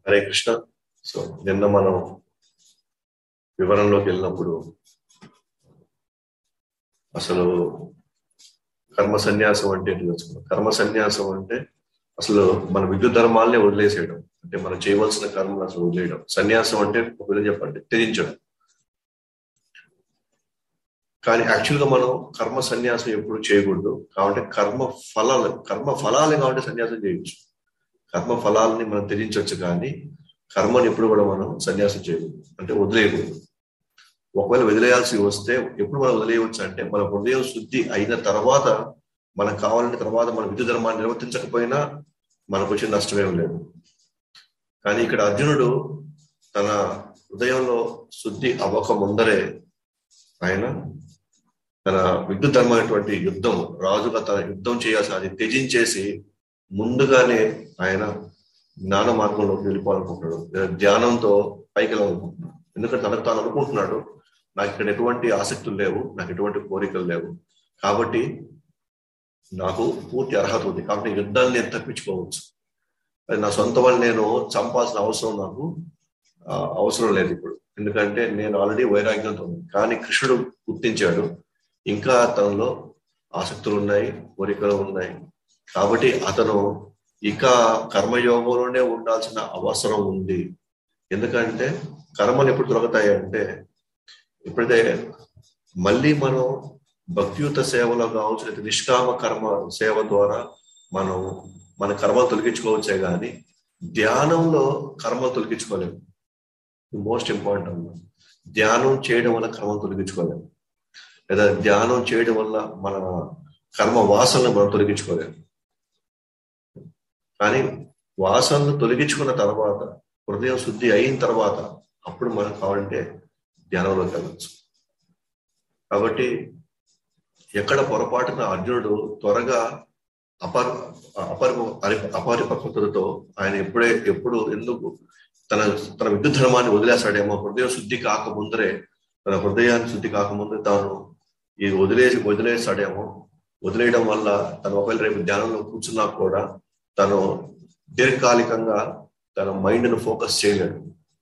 Hare Krishna so నిన్న మనం వివరంలోకి వెళ్ళినప్పుడు అసలు కర్మ సన్యాసం అంటే ఏంటి తెలుసుకున్నాం కర్మ సన్యాసం అంటే అసలు మన విద్యుత్ ధర్మాలనే వదిలేసేయడం అంటే మనం చేయవలసిన కర్మను అసలు వదిలేయడం సన్యాసం అంటే ఒక విధంగా చెప్పండి త్యజించడం కానీ యాక్చువల్ గా మనం కర్మ సన్యాసం ఎప్పుడు చేయకూడదు కాబట్టి కర్మ ఫలాలు కర్మ ఫలాలు కాబట్టి సన్యాసం చేయొచ్చు కర్మ ఫలాలని మనం త్యజించవచ్చు కానీ కర్మని ఎప్పుడు కూడా మనం సన్యాసం చేయకూడదు అంటే వదిలేయకూడదు ఒకవేళ వదిలేయాల్సి వస్తే ఎప్పుడు మనం వదిలేయవచ్చు అంటే మన హృదయం శుద్ధి అయిన తర్వాత మనకు కావాలంటే తర్వాత మన విద్యుత్ ధర్మాన్ని నిర్వర్తించకపోయినా మనకు వచ్చిన నష్టమేం లేదు కానీ ఇక్కడ అర్జునుడు తన హృదయంలో శుద్ధి అవ్వక ముందరే ఆయన తన విద్యుత్ ధర్మైనటువంటి యుద్ధం రాజుగా తన యుద్ధం చేయాల్సి అది త్యజించేసి ముందుగానే ఆయన జ్ఞాన మార్గంలోకి వెళ్ళిపోవాలనుకుంటున్నాడు ధ్యానంతో పైకి వెళ్ళాలనుకుంటున్నాడు ఎందుకంటే తనకు తాను అనుకుంటున్నాడు నాకు ఇక్కడ ఎటువంటి ఆసక్తులు లేవు నాకు ఎటువంటి కోరికలు లేవు కాబట్టి నాకు పూర్తి అర్హత ఉంది కాబట్టి యుద్ధాన్ని నేను తప్పించుకోవచ్చు అది నా సొంత వాళ్ళు నేను చంపాల్సిన అవసరం నాకు అవసరం లేదు ఇప్పుడు ఎందుకంటే నేను ఆల్రెడీ వైరాగ్యంతో ఉంది కానీ కృష్ణుడు గుర్తించాడు ఇంకా తనలో ఆసక్తులు ఉన్నాయి కోరికలు ఉన్నాయి కాబట్టి అతను ఇక కర్మయోగంలోనే ఉండాల్సిన అవసరం ఉంది ఎందుకంటే కర్మలు ఎప్పుడు దొరుకుతాయి అంటే ఎప్పుడైతే మళ్ళీ మనం భక్తియుత సేవలో కావచ్చు లేదా నిష్కామ కర్మ సేవ ద్వారా మనం మన కర్మలు తొలగించుకోవచ్చే కానీ ధ్యానంలో కర్మలు తొలగించుకోలేము మోస్ట్ ఇంపార్టెంట్ అన్నమాట ధ్యానం చేయడం వల్ల కర్మలు తొలగించుకోలేము లేదా ధ్యానం చేయడం వల్ల మన కర్మ వాసనలు మనం తొలగించుకోలేము కానీ వాసనలు తొలగించుకున్న తర్వాత హృదయం శుద్ధి అయిన తర్వాత అప్పుడు మనకు కావాలంటే ధ్యానంలోకి వెళ్ళచ్చు కాబట్టి ఎక్కడ పొరపాటున అర్జునుడు త్వరగా అపర్ అపరి అపరిపక్వతతో ఆయన ఎప్పుడే ఎప్పుడు ఎందుకు తన తన విద్యుత్ ధర్మాన్ని వదిలేస్తాడేమో హృదయం శుద్ధి కాకముందరే తన హృదయాన్ని శుద్ధి కాకముందే తాను ఇది వదిలేసి వదిలేస్తాడేమో వదిలేయడం వల్ల తను ఒకవేళ రేపు ధ్యానంలో కూర్చున్నా కూడా తను దీర్ఘకాలికంగా తన మైండ్ను ఫోకస్ చేయలేడు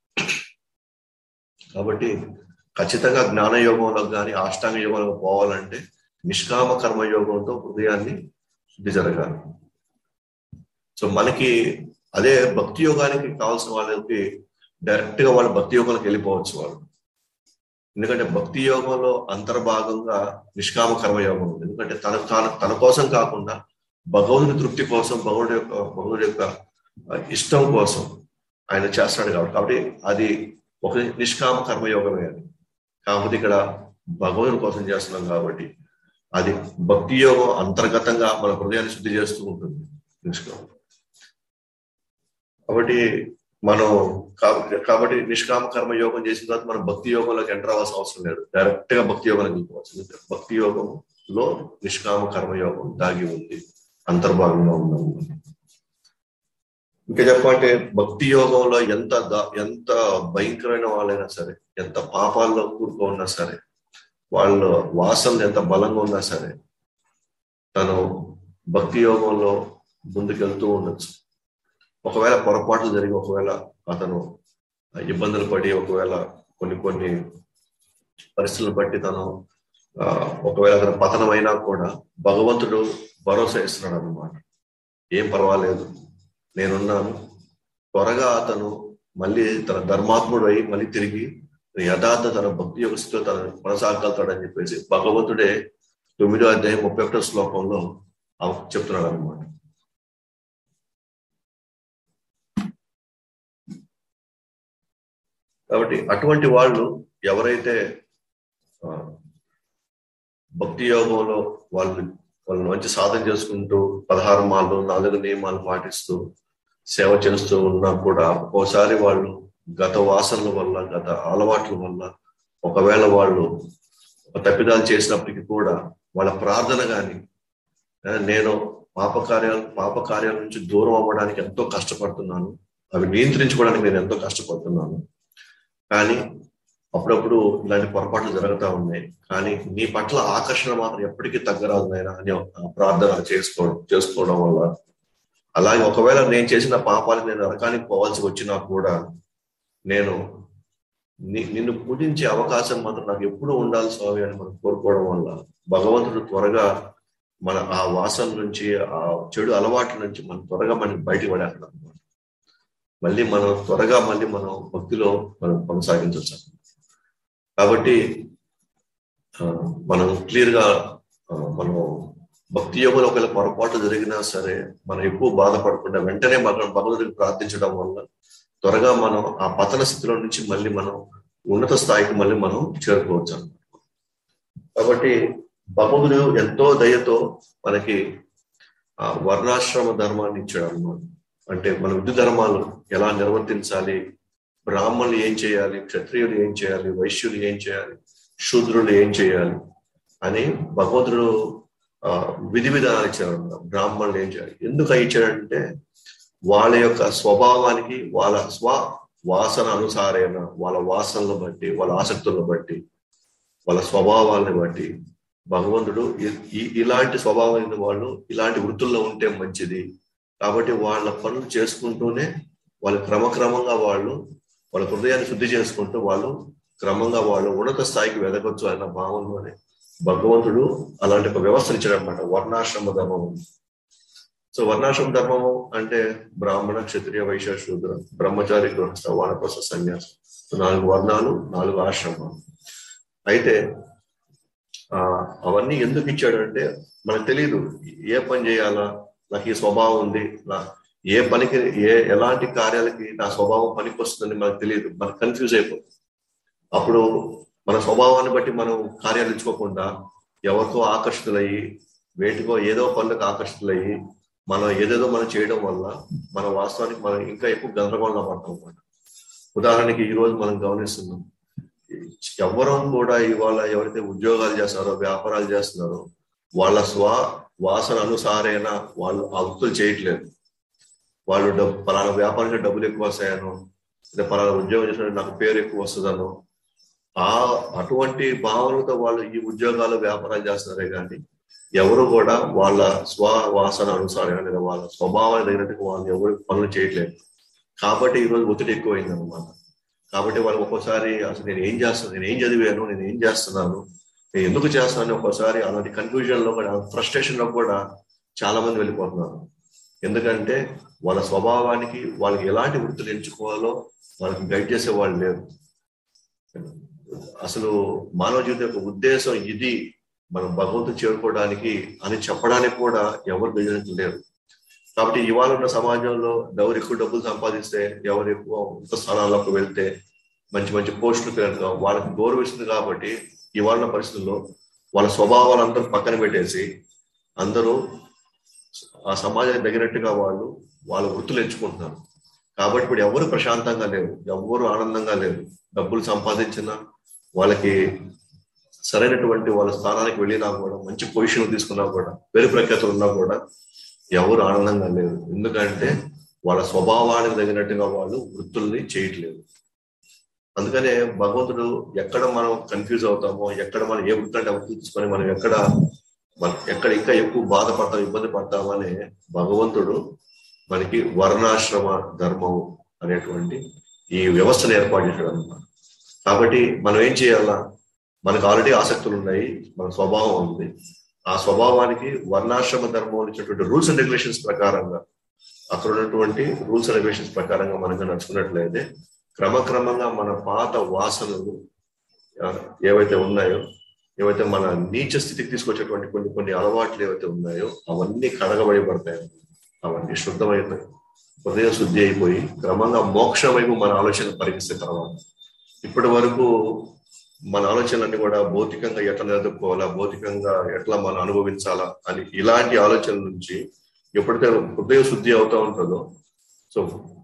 కాబట్టి ఖచ్చితంగా జ్ఞాన యోగంలో కానీ అష్టాంగ యోగంలో పోవాలంటే నిష్కామ కర్మ యోగంతో హృదయాన్ని శుద్ధి జరగాలి సో మనకి అదే భక్తి యోగానికి కావాల్సిన వాళ్ళకి డైరెక్ట్ గా వాళ్ళు భక్తి యోగంలోకి వెళ్ళిపోవచ్చు వాళ్ళు ఎందుకంటే భక్తి యోగంలో అంతర్భాగంగా నిష్కామ కర్మ యోగం ఉంది ఎందుకంటే తన తాను తన కోసం కాకుండా భగవంతుడి తృప్తి కోసం భగవుడి యొక్క భగవుడి యొక్క ఇష్టం కోసం ఆయన చేస్తాడు కాబట్టి కాబట్టి అది ఒక నిష్కామ కర్మయోగమే అది కాకపోతే ఇక్కడ భగవంతుని కోసం చేస్తున్నాం కాబట్టి అది భక్తి యోగం అంతర్గతంగా మన హృదయాన్ని శుద్ధి చేస్తూ ఉంటుంది నిష్కామం కాబట్టి మనం కాబట్టి నిష్కామ కర్మ యోగం చేసిన తర్వాత మనం భక్తి యోగంలోకి ఎంటర్ అవ్వాల్సిన అవసరం లేదు డైరెక్ట్ గా భక్తి యోగంలోకి వెళ్ళిపోవచ్చు భక్తి యోగంలో నిష్కామ కర్మ యోగం దాగి ఉంది అంతర్భాగంగా ఉన్నాము ఇంకా చెప్పాలంటే భక్తి యోగంలో ఎంత ఎంత భయంకరమైన వాళ్ళైనా సరే ఎంత పాపాల్లో కూరుకో ఉన్నా సరే వాళ్ళ వాసనలు ఎంత బలంగా ఉన్నా సరే తను భక్తి యోగంలో ముందుకెళ్తూ ఉండొచ్చు ఒకవేళ పొరపాట్లు జరిగి ఒకవేళ అతను ఇబ్బందులు పడి ఒకవేళ కొన్ని కొన్ని పరిస్థితులను బట్టి తను ఒకవేళ అతను పతనమైనా కూడా భగవంతుడు భరోసా ఇస్తున్నాడు అనమాట ఏం పర్వాలేదు నేనున్నాను త్వరగా అతను మళ్ళీ తన ధర్మాత్ముడు అయి మళ్ళీ తిరిగి యథార్థ తన భక్తి యొక్క స్థితిలో తను కొనసాగలుగుతాడని చెప్పేసి భగవంతుడే తొమ్మిదో అధ్యాయం ముప్పై ఒకటో శ్లోకంలో చెప్తున్నాడు అనమాట కాబట్టి అటువంటి వాళ్ళు ఎవరైతే భక్తి యోగంలో వాళ్ళు వాళ్ళు మంచి సాధన చేసుకుంటూ పదహారు మాలు నాలుగు నియమాలు పాటిస్తూ సేవ చేస్తూ ఉన్నా కూడా ఒకసారి వాళ్ళు గత వాసనల వల్ల గత అలవాట్ల వల్ల ఒకవేళ వాళ్ళు తప్పిదాలు చేసినప్పటికీ కూడా వాళ్ళ ప్రార్థన కానీ నేను పాపకార్యాలు పాపకార్యాల నుంచి దూరం అవ్వడానికి ఎంతో కష్టపడుతున్నాను అవి నియంత్రించుకోవడానికి నేను ఎంతో కష్టపడుతున్నాను కానీ అప్పుడప్పుడు ఇలాంటి పొరపాట్లు జరుగుతూ ఉన్నాయి కానీ నీ పట్ల ఆకర్షణ మాత్రం ఎప్పటికీ తగ్గరాదు నాయన అని ప్రార్థన చేసుకోవడం చేసుకోవడం వల్ల అలాగే ఒకవేళ నేను చేసిన పాపాలు నేను నరకానికి పోవాల్సి వచ్చినా కూడా నేను ని- నిన్ను పూజించే అవకాశం మాత్రం నాకు ఎప్పుడూ ఉండాలి స్వామి అని మనం కోరుకోవడం వల్ల భగవంతుడు త్వరగా మన ఆ వాసన నుంచి ఆ చెడు అలవాట్ల నుంచి మనం త్వరగా మనకి బయటకు పడేస్తాం అనమాట మళ్ళీ మనం త్వరగా మళ్ళీ మనం భక్తిలో మనం కొనసాగించవచ్చు కాబట్టి ఆ, మనం క్లియర్ గా ఆ, మనం భక్తి యోగంలో ఒకవేళ పొరపాటు జరిగినా సరే మనం ఎక్కువ బాధపడకుండా వెంటనే మనం భగవంతుడికి ప్రార్థించడం వల్ల త్వరగా మనం ఆ పతన స్థితిలో నుంచి మళ్ళీ మనం ఉన్నత స్థాయికి మళ్ళీ మనం చేరుకోవచ్చు అన్నమాట కాబట్టి భగవంతుడు ఎంతో దయతో మనకి ఆ వర్ణాశ్రమ ధర్మాన్ని ఇచ్చాడు అన్నమాట అంటే మన విద్యు ధర్మాలు ఎలా నిర్వర్తించాలి బ్రాహ్మణులు ఏం చేయాలి క్షత్రియులు ఏం చేయాలి వైశ్యులు ఏం చేయాలి శూద్రులు ఏం చేయాలి అని భగవంతుడు ఆ విధి విధానాలు ఇచ్చాడు అన్నమాట బ్రాహ్మణులు ఏం చేయాలి ఎందుకు అవి ఇచ్చాడంటే వాళ్ళ యొక్క స్వభావానికి వాళ్ళ స్వ వాసన అనుసారైన వాళ్ళ వాసనలు బట్టి వాళ్ళ ఆసక్తులను బట్టి వాళ్ళ స్వభావాలను బట్టి భగవంతుడు ఇ- ఈ- ఇలాంటి స్వభావం అయిన వాళ్ళు ఇలాంటి వృత్తుల్లో ఉంటే మంచిది కాబట్టి వాళ్ళ పనులు చేసుకుంటూనే వాళ్ళు క్రమక్రమంగా వాళ్ళు వాళ్ళ హృదయాన్ని శుద్ధి చేసుకుంటూ వాళ్ళు క్రమంగా వాళ్ళు ఉన్నత స్థాయికి వెదగొచ్చు అన్న భావంలోనే భగవంతుడు అలాంటి ఒక వ్యవస్థను ఇచ్చాడు అనమాట వర్ణాశ్రమ ధర్మం సో వర్ణాశ్రమ ధర్మము అంటే బ్రాహ్మణ క్షత్రియ వైశ్య శూద్ర బ్రహ్మచారి గృహస్థ వానప్రస్థ సన్యాసం సో నాలుగు వర్ణాలు నాలుగు ఆశ్రమాలు అయితే ఆ అవన్నీ ఎందుకు ఇచ్చాడు అంటే మనకు తెలియదు ఏ పని చేయాలా నాకు ఈ స్వభావం ఉంది నా ఏ పనికి ఏ ఎలాంటి కార్యాలకి నా స్వభావం పనికి వస్తుందని మనకు తెలియదు మనకు కన్ఫ్యూజ్ అయిపోతుంది అప్పుడు మన స్వభావాన్ని బట్టి మనం కార్యాలు ఎంచుకోకుండా ఎవరికో ఆకర్షితులయ్యి వేటికో ఏదో పనులకు ఆకర్షితులయ్యి మనం ఏదేదో మనం చేయడం వల్ల మన వాస్తవానికి మనం ఇంకా ఎక్కువ గందరగోళంలో పడతాం అన్నమాట ఉదాహరణకి ఈ రోజు మనం గమనిస్తున్నాం ఎవ్వరం కూడా ఇవాళ ఎవరైతే ఉద్యోగాలు చేస్తున్నారో వ్యాపారాలు చేస్తున్నారో వాళ్ళ స్వ వాసన అనుసారైన వాళ్ళు ఆ వృత్తులు చేయట్లేదు వాళ్ళు డబ్బు పలానా వ్యాపారంగా డబ్బులు ఎక్కువ వస్తాయనో లేదా పలానా ఉద్యోగం చేసిన నాకు పేరు ఎక్కువ వస్తుందనో ఆ అటువంటి భావనలతో వాళ్ళు ఈ ఉద్యోగాలు వ్యాపారాలు చేస్తున్నారే కానీ ఎవరు కూడా వాళ్ళ స్వ వాసన అనుసారం లేదా వాళ్ళ స్వభావాన్ని తగినట్టుగా వాళ్ళు ఎవరు పనులు చేయట్లేదు కాబట్టి ఈరోజు ఒత్తిడి ఎక్కువైంది అనమాట కాబట్టి వాళ్ళు ఒక్కోసారి అసలు నేను ఏం చేస్తాను నేను ఏం చదివాను నేను ఏం చేస్తున్నాను నేను ఎందుకు చేస్తున్నాను ఒక్కోసారి అలాంటి కన్ఫ్యూజన్ లో కూడా ఫ్రస్ట్రేషన్ లో కూడా చాలా మంది వెళ్ళిపోతున్నారు ఎందుకంటే వాళ్ళ స్వభావానికి వాళ్ళకి ఎలాంటి వృత్తులు ఎంచుకోవాలో వాళ్ళకి గైడ్ చేసే వాళ్ళు లేరు అసలు మానవ జీవితం యొక్క ఉద్దేశం ఇది మనం భగవంతుడు చేరుకోవడానికి అని చెప్పడానికి కూడా ఎవరు లేరు కాబట్టి ఇవాళ ఉన్న సమాజంలో ఎవరు ఎక్కువ డబ్బులు సంపాదిస్తే ఎవరు ఎక్కువ ఉన్నత స్థానాలకు వెళ్తే మంచి మంచి పోస్టులు కనుక వాళ్ళకి గౌరవిస్తుంది కాబట్టి ఇవాళ ఉన్న పరిస్థితుల్లో వాళ్ళ స్వభావాలు అందరూ పక్కన పెట్టేసి అందరూ ఆ సమాజానికి తగినట్టుగా వాళ్ళు వాళ్ళ వృత్తులు ఎంచుకుంటున్నారు కాబట్టి ఇప్పుడు ఎవరు ప్రశాంతంగా లేరు ఎవరు ఆనందంగా లేరు డబ్బులు సంపాదించినా వాళ్ళకి సరైనటువంటి వాళ్ళ స్థానానికి వెళ్ళినా కూడా మంచి పొజిషన్ తీసుకున్నా కూడా పేరు ప్రఖ్యాతులు ఉన్నా కూడా ఎవరు ఆనందంగా లేరు ఎందుకంటే వాళ్ళ స్వభావానికి తగినట్టుగా వాళ్ళు వృత్తుల్ని చేయట్లేదు అందుకనే భగవంతుడు ఎక్కడ మనం కన్ఫ్యూజ్ అవుతామో ఎక్కడ మనం ఏ వృత్తి అంటే ఆ వృత్తి తీసుకొని మనం ఎక్కడ మన ఎక్కడ ఇంకా ఎక్కువ బాధపడతాం ఇబ్బంది పడతామని భగవంతుడు మనకి వర్ణాశ్రమ ధర్మం అనేటువంటి ఈ వ్యవస్థను ఏర్పాటు చేశాడు అనమాట కాబట్టి మనం ఏం చేయాలా మనకు ఆల్రెడీ ఆసక్తులు ఉన్నాయి మన స్వభావం ఉంది ఆ స్వభావానికి వర్ణాశ్రమ ధర్మం ఇచ్చినటువంటి రూల్స్ అండ్ రెగ్యులేషన్స్ ప్రకారంగా అక్కడ ఉన్నటువంటి రూల్స్ అండ్ రెగ్యులేషన్స్ ప్రకారంగా మనకు నడుచుకున్నట్లయితే క్రమక్రమంగా మన పాత వాసనలు ఆ, ఏవైతే ఉన్నాయో ఏవైతే మన నీచ స్థితికి తీసుకొచ్చేటువంటి కొన్ని కొన్ని అలవాట్లు ఏవైతే ఉన్నాయో అవన్నీ కడగబడిపడతాయి అవన్నీ శుద్ధమైపోయి హృదయ శుద్ధి అయిపోయి క్రమంగా మోక్షం వైపు మన ఆలోచన పరిగిస్తే తర్వాత ఇప్పటి వరకు మన ఆలోచనలన్నీ కూడా భౌతికంగా ఎట్లా నిలదొక్కోవాలా భౌతికంగా ఎట్లా మనం అనుభవించాలా అని ఇలాంటి ఆలోచన నుంచి ఎప్పుడైతే హృదయ శుద్ధి అవుతా ఉంటుందో సో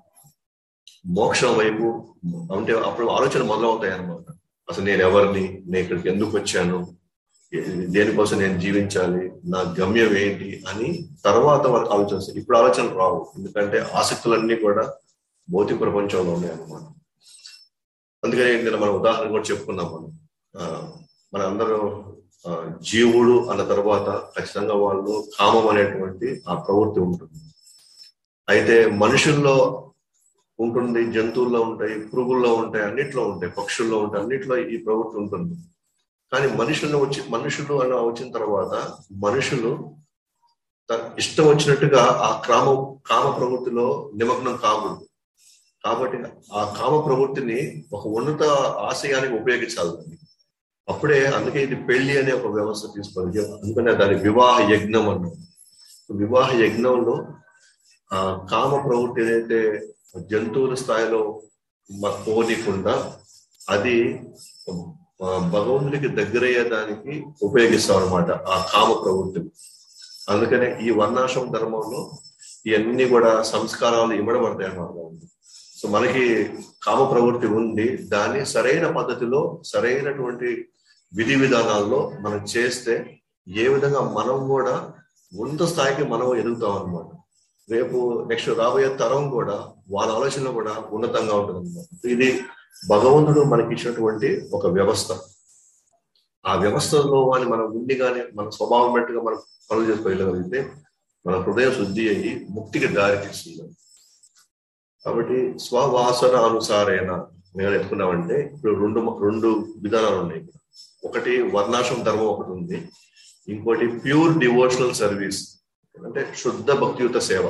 మోక్షం వైపు అంటే అప్పుడు ఆలోచన మొదలవుతాయి అనమాట అసలు నేను ఎవరిని నేను ఇక్కడికి ఎందుకు వచ్చాను ఏ- దేనికోసం నేను జీవించాలి నా గమ్యం ఏంటి అని తర్వాత వాళ్ళకి ఆలోచిస్తారు ఇప్పుడు ఆలోచనలు రావు ఎందుకంటే ఆసక్తులన్నీ కూడా భౌతిక ప్రపంచంలో ఉన్నాయి అన్నమాట అందుకని నేను మనం ఉదాహరణ కూడా చెప్పుకున్నాం మనం ఆ, మన అందరూ ఆ, జీవుడు అన్న తర్వాత ఖచ్చితంగా వాళ్ళు కామం అనేటువంటి ఆ ప్రవృత్తి ఉంటుంది అయితే మనుషుల్లో ఉంటుంది జంతువుల్లో ఉంటాయి పురుగుల్లో ఉంటాయి అన్నిట్లో ఉంటాయి పక్షుల్లో ఉంటాయి అన్నిట్లో ఈ ప్రవృత్తి ఉంటుంది కానీ మనుషుల్లో వచ్చి మనుషులు అని వచ్చిన తర్వాత మనుషులు ఇష్టం వచ్చినట్టుగా ఆ కామ కామ ప్రవృత్తిలో నిమగ్నం కాకూడదు కాబట్టి ఆ కామ ప్రవృత్తిని ఒక ఉన్నత ఆశయానికి ఉపయోగించాలి అప్పుడే అందుకే ఇది పెళ్లి అనే ఒక వ్యవస్థ తీసుకోవాలి అందుకనే దాని వివాహ యజ్ఞం అన్నాం వివాహ యజ్ఞంలో ఆ కామ ప్రవృత్తి ఏదైతే జంతువుల స్థాయిలో పోనీకుండా అది భగవంతుడికి దగ్గరయ్యేదానికి ఉపయోగిస్తాం అనమాట ఆ కామ ప్రవృత్తిని అందుకనే ఈ వర్ణాశ్రమ ధర్మంలో ఇవన్నీ కూడా సంస్కారాలు ఇవ్వడబడతాయి అన్నమాట సో మనకి కామ ప్రవృత్తి ఉంది దాన్ని సరైన పద్ధతిలో సరైనటువంటి విధి విధానాల్లో మనం చేస్తే ఏ విధంగా మనం కూడా ఉన్నత స్థాయికి మనం ఎదుగుతాం అనమాట రేపు నెక్స్ట్ రాబోయే తరం కూడా వాళ్ళ ఆలోచనలు కూడా ఉన్నతంగా ఉంటుంది అనమాట ఇది భగవంతుడు మనకి ఇచ్చినటువంటి ఒక వ్యవస్థ ఆ వ్యవస్థలో అని మనం ఉండి కానీ మన స్వభావం బట్టిగా మనం పనులు చేసుకోగలిగితే మన హృదయం శుద్ధి అయ్యి ముక్తికి దారి తీస్తుంది కాబట్టి స్వవాసన అనుసారైన మేము ఎత్తుకున్నామంటే ఇప్పుడు రెండు రెండు విధానాలు ఉన్నాయి ఒకటి వర్ణాశ్రమ ధర్మం ఒకటి ఉంది ఇంకోటి ప్యూర్ డివోషనల్ సర్వీస్ అంటే శుద్ధ భక్తియుత సేవ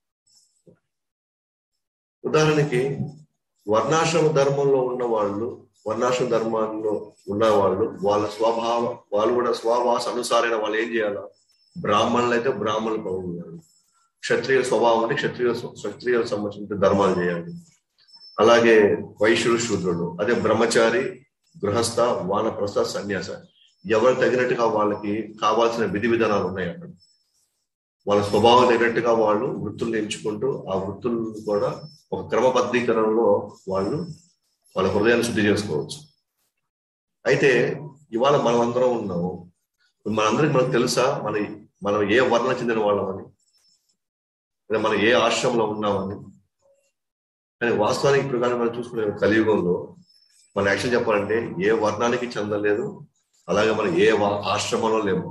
ఉదాహరణకి వర్ణాశ్రమ ధర్మంలో ఉన్న వాళ్ళు వర్ణాశ్రమ ధర్మంలో ఉన్న వాళ్ళు వాళ్ళ స్వభావ వాళ్ళు కూడా స్వభాస అనుసారైన వాళ్ళు ఏం చేయాలా బ్రాహ్మణులు అయితే బ్రాహ్మణులు బాగుండాలి క్షత్రియ స్వభావం అంటే క్షత్రియ క్షత్రియులకు సంబంధించిన ధర్మాలు చేయాలి అలాగే వైశ్యుడు శూద్రుడు అదే బ్రహ్మచారి గృహస్థ వానప్రస్థ సన్యాస ఎవరు తగినట్టుగా వాళ్ళకి కావాల్సిన విధి విధానాలు ఉన్నాయి అక్కడ వాళ్ళ స్వభావం తగినట్టుగా వాళ్ళు వృత్తులను ఎంచుకుంటూ ఆ వృత్తులను కూడా ఒక క్రమబద్ధీకరణలో వాళ్ళు వాళ్ళ హృదయాన్ని శుద్ధి చేసుకోవచ్చు అయితే ఇవాళ మనం అందరం ఉన్నాము మనందరికి మనకు తెలుసా మన మనం ఏ వర్ణ చెందిన వాళ్ళమని లేదా మనం ఏ ఆశ్రమంలో ఉన్నామని కానీ వాస్తవానికి ఇప్పుడు కానీ మనం చూసుకునే కలియుగంలో మనం యాక్చువల్ చెప్పాలంటే ఏ వర్ణానికి చెందలేదు అలాగే మనం ఏ ఆశ్రమంలో లేము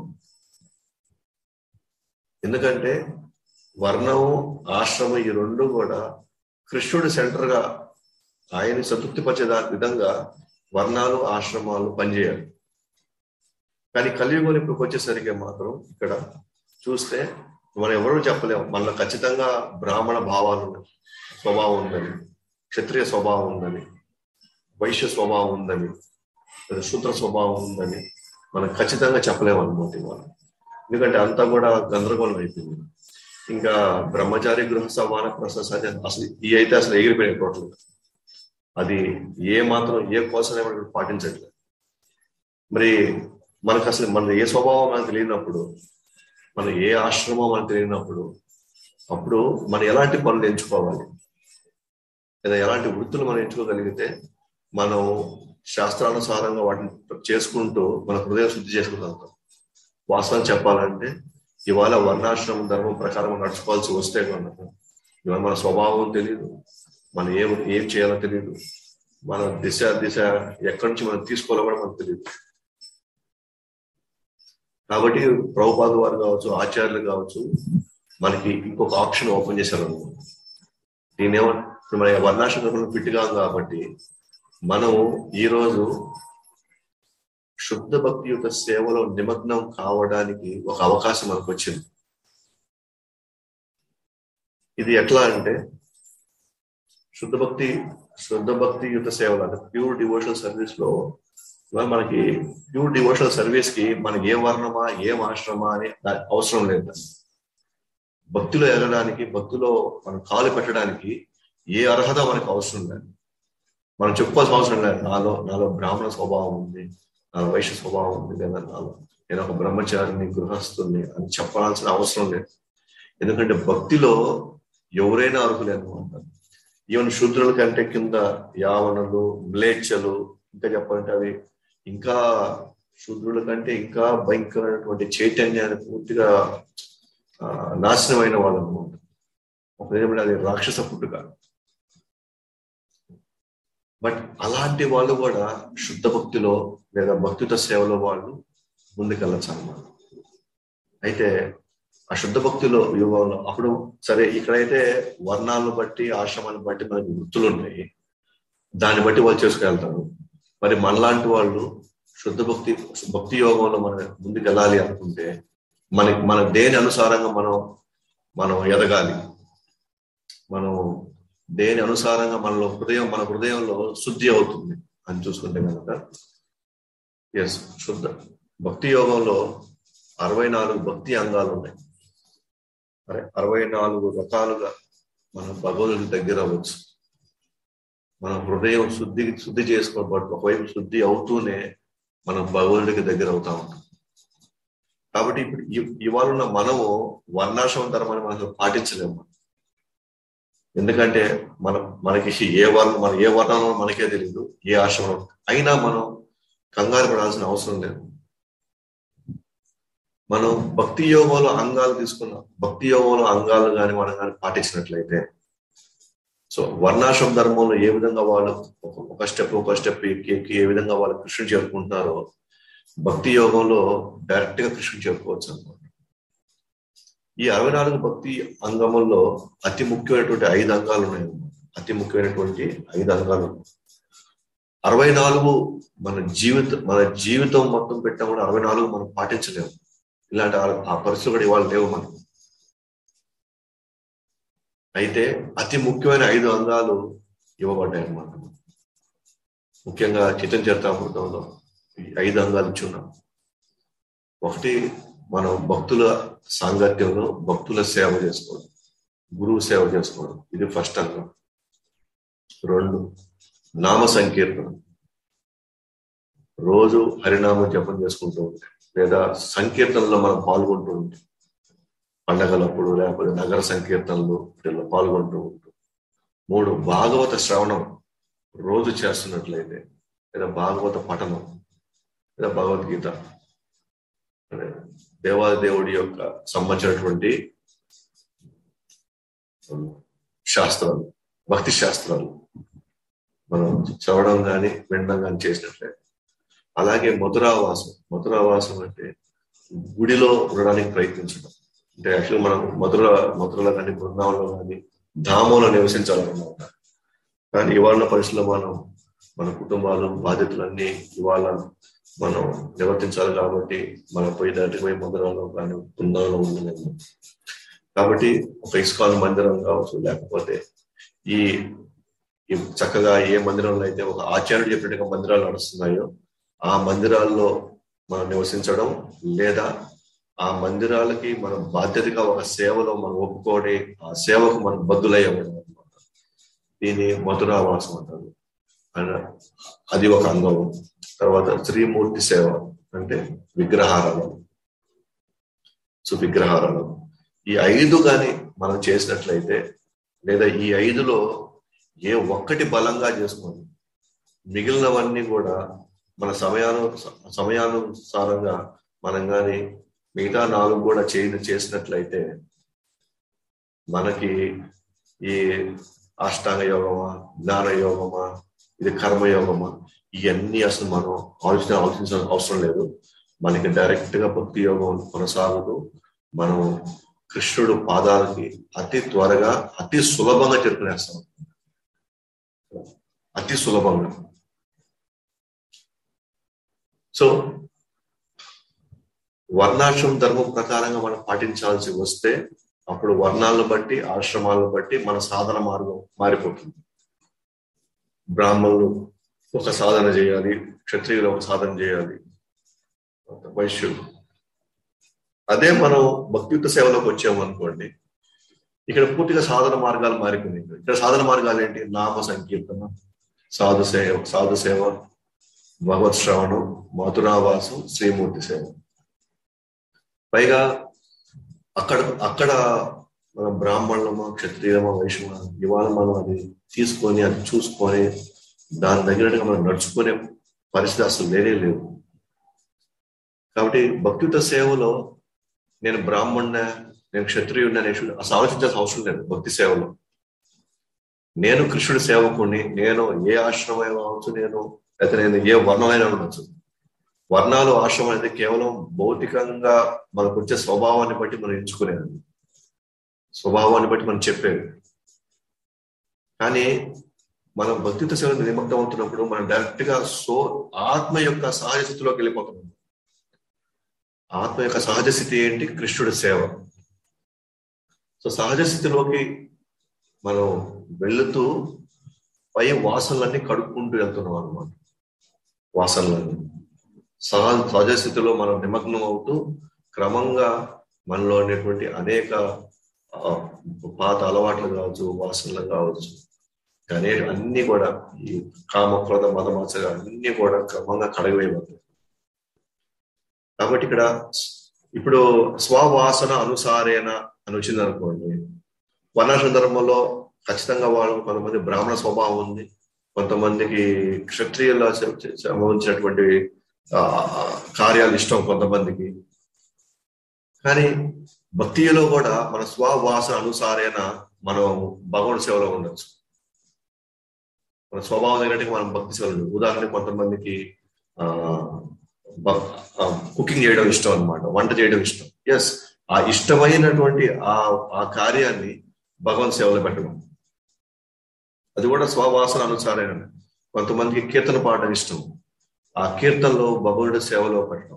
ఎందుకంటే వర్ణము ఆశ్రమం ఈ రెండు కూడా కృష్ణుడి సెంటర్ గా ఆయన్ని సంతృప్తిపరిచే విధంగా వర్ణాలు ఆశ్రమాలు పనిచేయాలి కానీ కలియుగం ఇప్పుడు వచ్చేసరికి మాత్రం ఇక్కడ చూస్తే మనం ఎవరు చెప్పలేము మనలో ఖచ్చితంగా బ్రాహ్మణ భావాలు ఉన్నాయి స్వభావం ఉందని క్షత్రియ స్వభావం ఉందని వైశ్య స్వభావం ఉందని శూద్ర స్వభావం ఉందని మనం ఖచ్చితంగా చెప్పలేము అనమాట ఇవాళ ఎందుకంటే అంతా కూడా గందరగోళం అయిపోయింది ఇంకా బ్రహ్మచారి గృహస్థ వానప్రస్థ అసలు ఈ అయితే అసలు ఎగిరిపోయినాయి టోటల్ అది ఏ మాత్రం ఏ కోసం మనం పాటించట్లేదు మరి మనకు అసలు మన ఏ స్వభావం మనకు తెలియనప్పుడు మన ఏ ఆశ్రమం మనకు తెలియనప్పుడు అప్పుడు మనం ఎలాంటి పనులు ఎంచుకోవాలి లేదా ఎలాంటి వృత్తులు మనం ఎంచుకోగలిగితే మనం శాస్త్రానుసారంగా వాటిని చేసుకుంటూ మన హృదయం శుద్ధి చేసుకుంటాం వాస్తవం చెప్పాలంటే ఇవాళ వర్ణాశ్రమం ధర్మం ప్రకారం నడుచుకోవాల్సి వస్తే కనుక ఇవాళ మన స్వభావం తెలియదు మనం ఏం ఏం చేయాలో తెలియదు మన దిశ దిశ ఎక్కడి నుంచి మనం తీసుకోవాలో కూడా మనకు తెలియదు కాబట్టి ప్రభుపాద వారు కావచ్చు ఆచార్యులు కావచ్చు మనకి ఇంకొక ఆప్షన్ ఓపెన్ చేశారు అనుకోండి దీని ఏమంటే మన వర్ణాశ్రమంలో ఫిట్గా కాబట్టి మనం ఈరోజు శుద్ధ భక్తి యొక్క సేవలో నిమగ్నం కావడానికి ఒక అవకాశం మనకు వచ్చింది ఇది ఎట్లా అంటే శుద్ధ భక్తి శుద్ధ భక్తి యుద్ధ సేవలు అంటే ప్యూర్ డివోషనల్ సర్వీస్ లో మనకి ప్యూర్ డివోషనల్ సర్వీస్ కి మనకి ఏ వర్ణమా ఏం ఆశ్రమా అని అవసరం లేదు భక్తిలో ఎగడానికి భక్తిలో మనం కాలు పెట్టడానికి ఏ అర్హత మనకు అవసరం లేదు మనం చెప్పుకోవాల్సిన అవసరం లేదు నాలో నాలో బ్రాహ్మణ స్వభావం ఉంది నాలో వైశ్య స్వభావం ఉంది లేదా నాలో నేను ఒక బ్రహ్మచారిని గృహస్థుని అని చెప్పాల్సిన అవసరం లేదు ఎందుకంటే భక్తిలో ఎవరైనా అర్హులే అనమాట ఈవెన్ శూద్రుల కంటే కింద యావనలు మ్లేచ్ఛలు ఇంకా చెప్పాలంటే అవి ఇంకా శూద్రుల కంటే ఇంకా భయంకరమైనటువంటి చైతన్యాన్ని పూర్తిగా నాశనమైన వాళ్ళు అనమాట ఒక అది రాక్షస పుట్టుక బట్ అలాంటి వాళ్ళు కూడా శుద్ధ భక్తిలో లేదా భక్తితో సేవలో వాళ్ళు ముందుకెళ్ళచ్చు అన్నమాట అయితే ఆ శుద్ధ భక్తిలో యుగంలో అప్పుడు సరే ఇక్కడైతే వర్ణాలను బట్టి ఆశ్రమాన్ని బట్టి మనకి వృత్తులు ఉన్నాయి దాన్ని బట్టి వాళ్ళు చేసుకెళ్తారు మరి మనలాంటి వాళ్ళు శుద్ధ భక్తి భక్తి యోగంలో మనం ముందుకు వెళ్ళాలి అనుకుంటే మనకి మన దేని అనుసారంగా మనం మనం ఎదగాలి మనం దేని అనుసారంగా మనలో హృదయం మన హృదయంలో శుద్ధి అవుతుంది అని చూసుకుంటే కనుక ఎస్ శుద్ధ భక్తి యోగంలో అరవై నాలుగు భక్తి అంగాలు ఉన్నాయి అరే అరవై నాలుగు రకాలుగా మనం భగవంతుడి దగ్గర అవ్వచ్చు మన హృదయం శుద్ధి శుద్ధి చేసుకోబట్టి ఒకవైపు శుద్ధి అవుతూనే మనం భగవంతుడికి దగ్గర అవుతా ఉంటాం కాబట్టి ఇప్పుడు ఇవాళ ఉన్న మనము వర్ణాశ్రమం ధర్మాన్ని మనం పాటించలేము ఎందుకంటే మన మనకి ఏ వర్ణం మన ఏ వర్ణంలో మనకే తెలియదు ఏ ఆశ్రమం అయినా మనం కంగారు పడాల్సిన అవసరం లేదు మనం భక్తి యోగంలో అంగాలు తీసుకున్నాం భక్తి యోగంలో అంగాలు కానీ మనం కానీ పాటించినట్లయితే సో వర్ణాశ్రమ ధర్మంలో ఏ విధంగా వాళ్ళు ఒక స్టెప్ ఒక స్టెప్ ఎక్కి ఎక్కి ఏ విధంగా వాళ్ళు కృష్ణుని చేరుకుంటున్నారో భక్తి యోగంలో డైరెక్ట్ గా కృష్ణుని చేరుకోవచ్చు అనమాట ఈ అరవై నాలుగు భక్తి అంగముల్లో అతి ముఖ్యమైనటువంటి ఐదు అంగాలు ఉన్నాయి అతి ముఖ్యమైనటువంటి ఐదు అంగాలు అరవై నాలుగు మన జీవితం మన జీవితం మొత్తం పెట్టినా కూడా అరవై నాలుగు మనం పాటించలేము ఇలాంటి ఆ పరిస్థితులు కూడా ఇవాళ లేవు మనకు అయితే అతి ముఖ్యమైన ఐదు అంగాలు ఇవ్వబడ్డాయి అన్నమాట ముఖ్యంగా చితం చరితామృతంలో ఈ ఐదు అంగాలు ఇచ్చున్నాం ఒకటి మనం భక్తుల సాంగత్యంలో భక్తుల సేవ చేసుకోవడం గురువు సేవ చేసుకోవడం ఇది ఫస్ట్ అంగం రెండు నామ సంకీర్తన రోజు హరినామం జపం చేసుకుంటూ ఉంటాం లేదా సంకీర్తనలో మనం పాల్గొంటూ ఉంటాం పండగలప్పుడు లేకపోతే నగర సంకీర్తనలు వీటిలో పాల్గొంటూ ఉంటాం మూడు భాగవత శ్రవణం రోజు చేస్తున్నట్లయితే లేదా భాగవత పఠనం లేదా భగవద్గీత దేవాది దేవుడి యొక్క సంబంధించినటువంటి శాస్త్రాలు భక్తి శాస్త్రాలు మనం చదవడం కానీ వినడం కానీ చేసినట్లయితే అలాగే మధురావాసం మధురావాసం అంటే గుడిలో ఉండడానికి ప్రయత్నించడం అంటే యాక్చువల్ మనం మధుర మధురలో కానీ బృందావనంలో కానీ ధామంలో నివసించాలన్నమాట కానీ ఇవాళ పరిస్థితుల్లో మనం మన కుటుంబాలు బాధ్యతలన్నీ ఇవాళ మనం నివర్తించాలి కాబట్టి మనం పోయి దాటికి పోయి మధురంలో కానీ బృందావనంలో ఉండలేము కాబట్టి ఒక ఇస్కాన్ మందిరం కావచ్చు లేకపోతే ఈ చక్కగా ఏ మందిరంలో అయితే ఒక ఆచార్యుడు చెప్పినట్టుగా మందిరాలు నడుస్తున్నాయో ఆ మందిరాల్లో మనం నివసించడం లేదా ఆ మందిరాలకి మనం బాధ్యతగా ఒక సేవలో మనం ఒప్పుకోని ఆ సేవకు మనం బద్దులై అవ్వడం అనమాట దీన్ని మధురావాసం అంటారు అది ఒక అంగం తర్వాత శ్రీమూర్తి సేవ అంటే విగ్రహారాధన సో విగ్రహారాధన ఈ ఐదు కానీ మనం చేసినట్లయితే లేదా ఈ ఐదులో ఏ ఒక్కటి బలంగా చేసుకోండి మిగిలినవన్నీ కూడా మన సమయాను సమయానుసారంగా మనం కానీ మిగతా నాలుగు కూడా చేయ చేసినట్లయితే మనకి ఈ అష్టాంగ యోగమా జ్ఞాన యోగమా ఇది కర్మయోగమా ఇవన్నీ అసలు మనం ఆలోచన ఆలోచించాల్సిన అవసరం లేదు మనకి డైరెక్ట్ గా భక్తి యోగం కొనసాగుతూ మనం కృష్ణుడు పాదాలకి అతి త్వరగా అతి సులభంగా చేరుకునేస్తాం అతి సులభంగా సో వర్ణాశ్రమం ధర్మం ప్రకారంగా మనం పాటించాల్సి వస్తే అప్పుడు వర్ణాలను బట్టి ఆశ్రమాలను బట్టి మన సాధన మార్గం మారిపోతుంది బ్రాహ్మణులు ఒక సాధన చేయాలి క్షత్రియులు ఒక సాధన చేయాలి వైశ్యులు అదే మనం భక్తియుక్త సేవలోకి వచ్చాము అనుకోండి ఇక్కడ పూర్తిగా సాధన మార్గాలు మారిపోయినాయి ఇక్కడ సాధన మార్గాలు ఏంటి నామ సంకీర్తన సాధు సేవ సాధు సేవ భగవత్ శ్రవణం మధురావాసం శ్రీమూర్తి సేవ పైగా అక్కడ అక్కడ మన బ్రాహ్మణులమా క్షత్రియులమా వైశ్యమా ఇవాళ మనం అది తీసుకొని అది చూసుకొని దాని దగ్గరగా మనం నడుచుకునే పరిస్థితి అసలు లేనే లేవు కాబట్టి భక్తియుత సేవలో నేను బ్రాహ్మణ నేను క్షత్రియుడిని అనే అసలు ఆలోచించాల్సిన అవసరం లేదు భక్తి సేవలో నేను కృష్ణుడి సేవకుని నేను ఏ ఆశ్రమం కావచ్చు నేను అయితే నేను ఏ వర్ణమైనా ఉండొచ్చు వర్ణాలు ఆశ్రమం అనేది కేవలం భౌతికంగా మనకు వచ్చే స్వభావాన్ని బట్టి మనం ఎంచుకునేది స్వభావాన్ని బట్టి మనం చెప్పేది కానీ మనం భక్తితో సేవలు నిమగ్నం అవుతున్నప్పుడు మనం డైరెక్ట్ గా సో ఆత్మ యొక్క సహజ స్థితిలోకి వెళ్ళిపోతున్నాం ఆత్మ యొక్క సహజ స్థితి ఏంటి కృష్ణుడి సేవ సో సహజ స్థితిలోకి మనం వెళుతూ పై వాసనలన్నీ కడుక్కుంటూ వెళ్తున్నాం అనమాట వాసనలన్నీ సహజ సహజ స్థితిలో మనం నిమగ్నం అవుతూ క్రమంగా మనలో ఉండేటువంటి అనేక పాత అలవాట్లు కావచ్చు వాసనలు కావచ్చు కానీ అన్ని కూడా ఈ కామ క్రోధ మదమాస అన్ని కూడా క్రమంగా కడగవేయబడతాయి కాబట్టి ఇక్కడ ఇప్పుడు స్వవాసన అనుసారేన అని వచ్చింది అనుకోండి వర్ణాశ్రమ ధర్మంలో ఖచ్చితంగా వాళ్ళు కొంతమంది బ్రాహ్మణ స్వభావం ఉంది కొంతమందికి క్షత్రియుల సంబంధించినటువంటి కార్యాలు ఇష్టం కొంతమందికి కానీ భక్తిలో కూడా మన స్వవాసన అనుసారేన మనం భగవంతు సేవలో ఉండొచ్చు మన స్వభావం తగినట్టుగా మనం భక్తి సేవలు ఉదాహరణ కొంతమందికి ఆ కుకింగ్ చేయడం ఇష్టం అనమాట వంట చేయడం ఇష్టం ఎస్ ఆ ఇష్టమైనటువంటి ఆ ఆ కార్యాన్ని భగవంత్ సేవలో పెట్టడం అది కూడా స్వవాసన అనుసారైన కొంతమందికి కీర్తన పాడడం ఇష్టం ఆ కీర్తనలో భగవుడి సేవలో పెట్టడం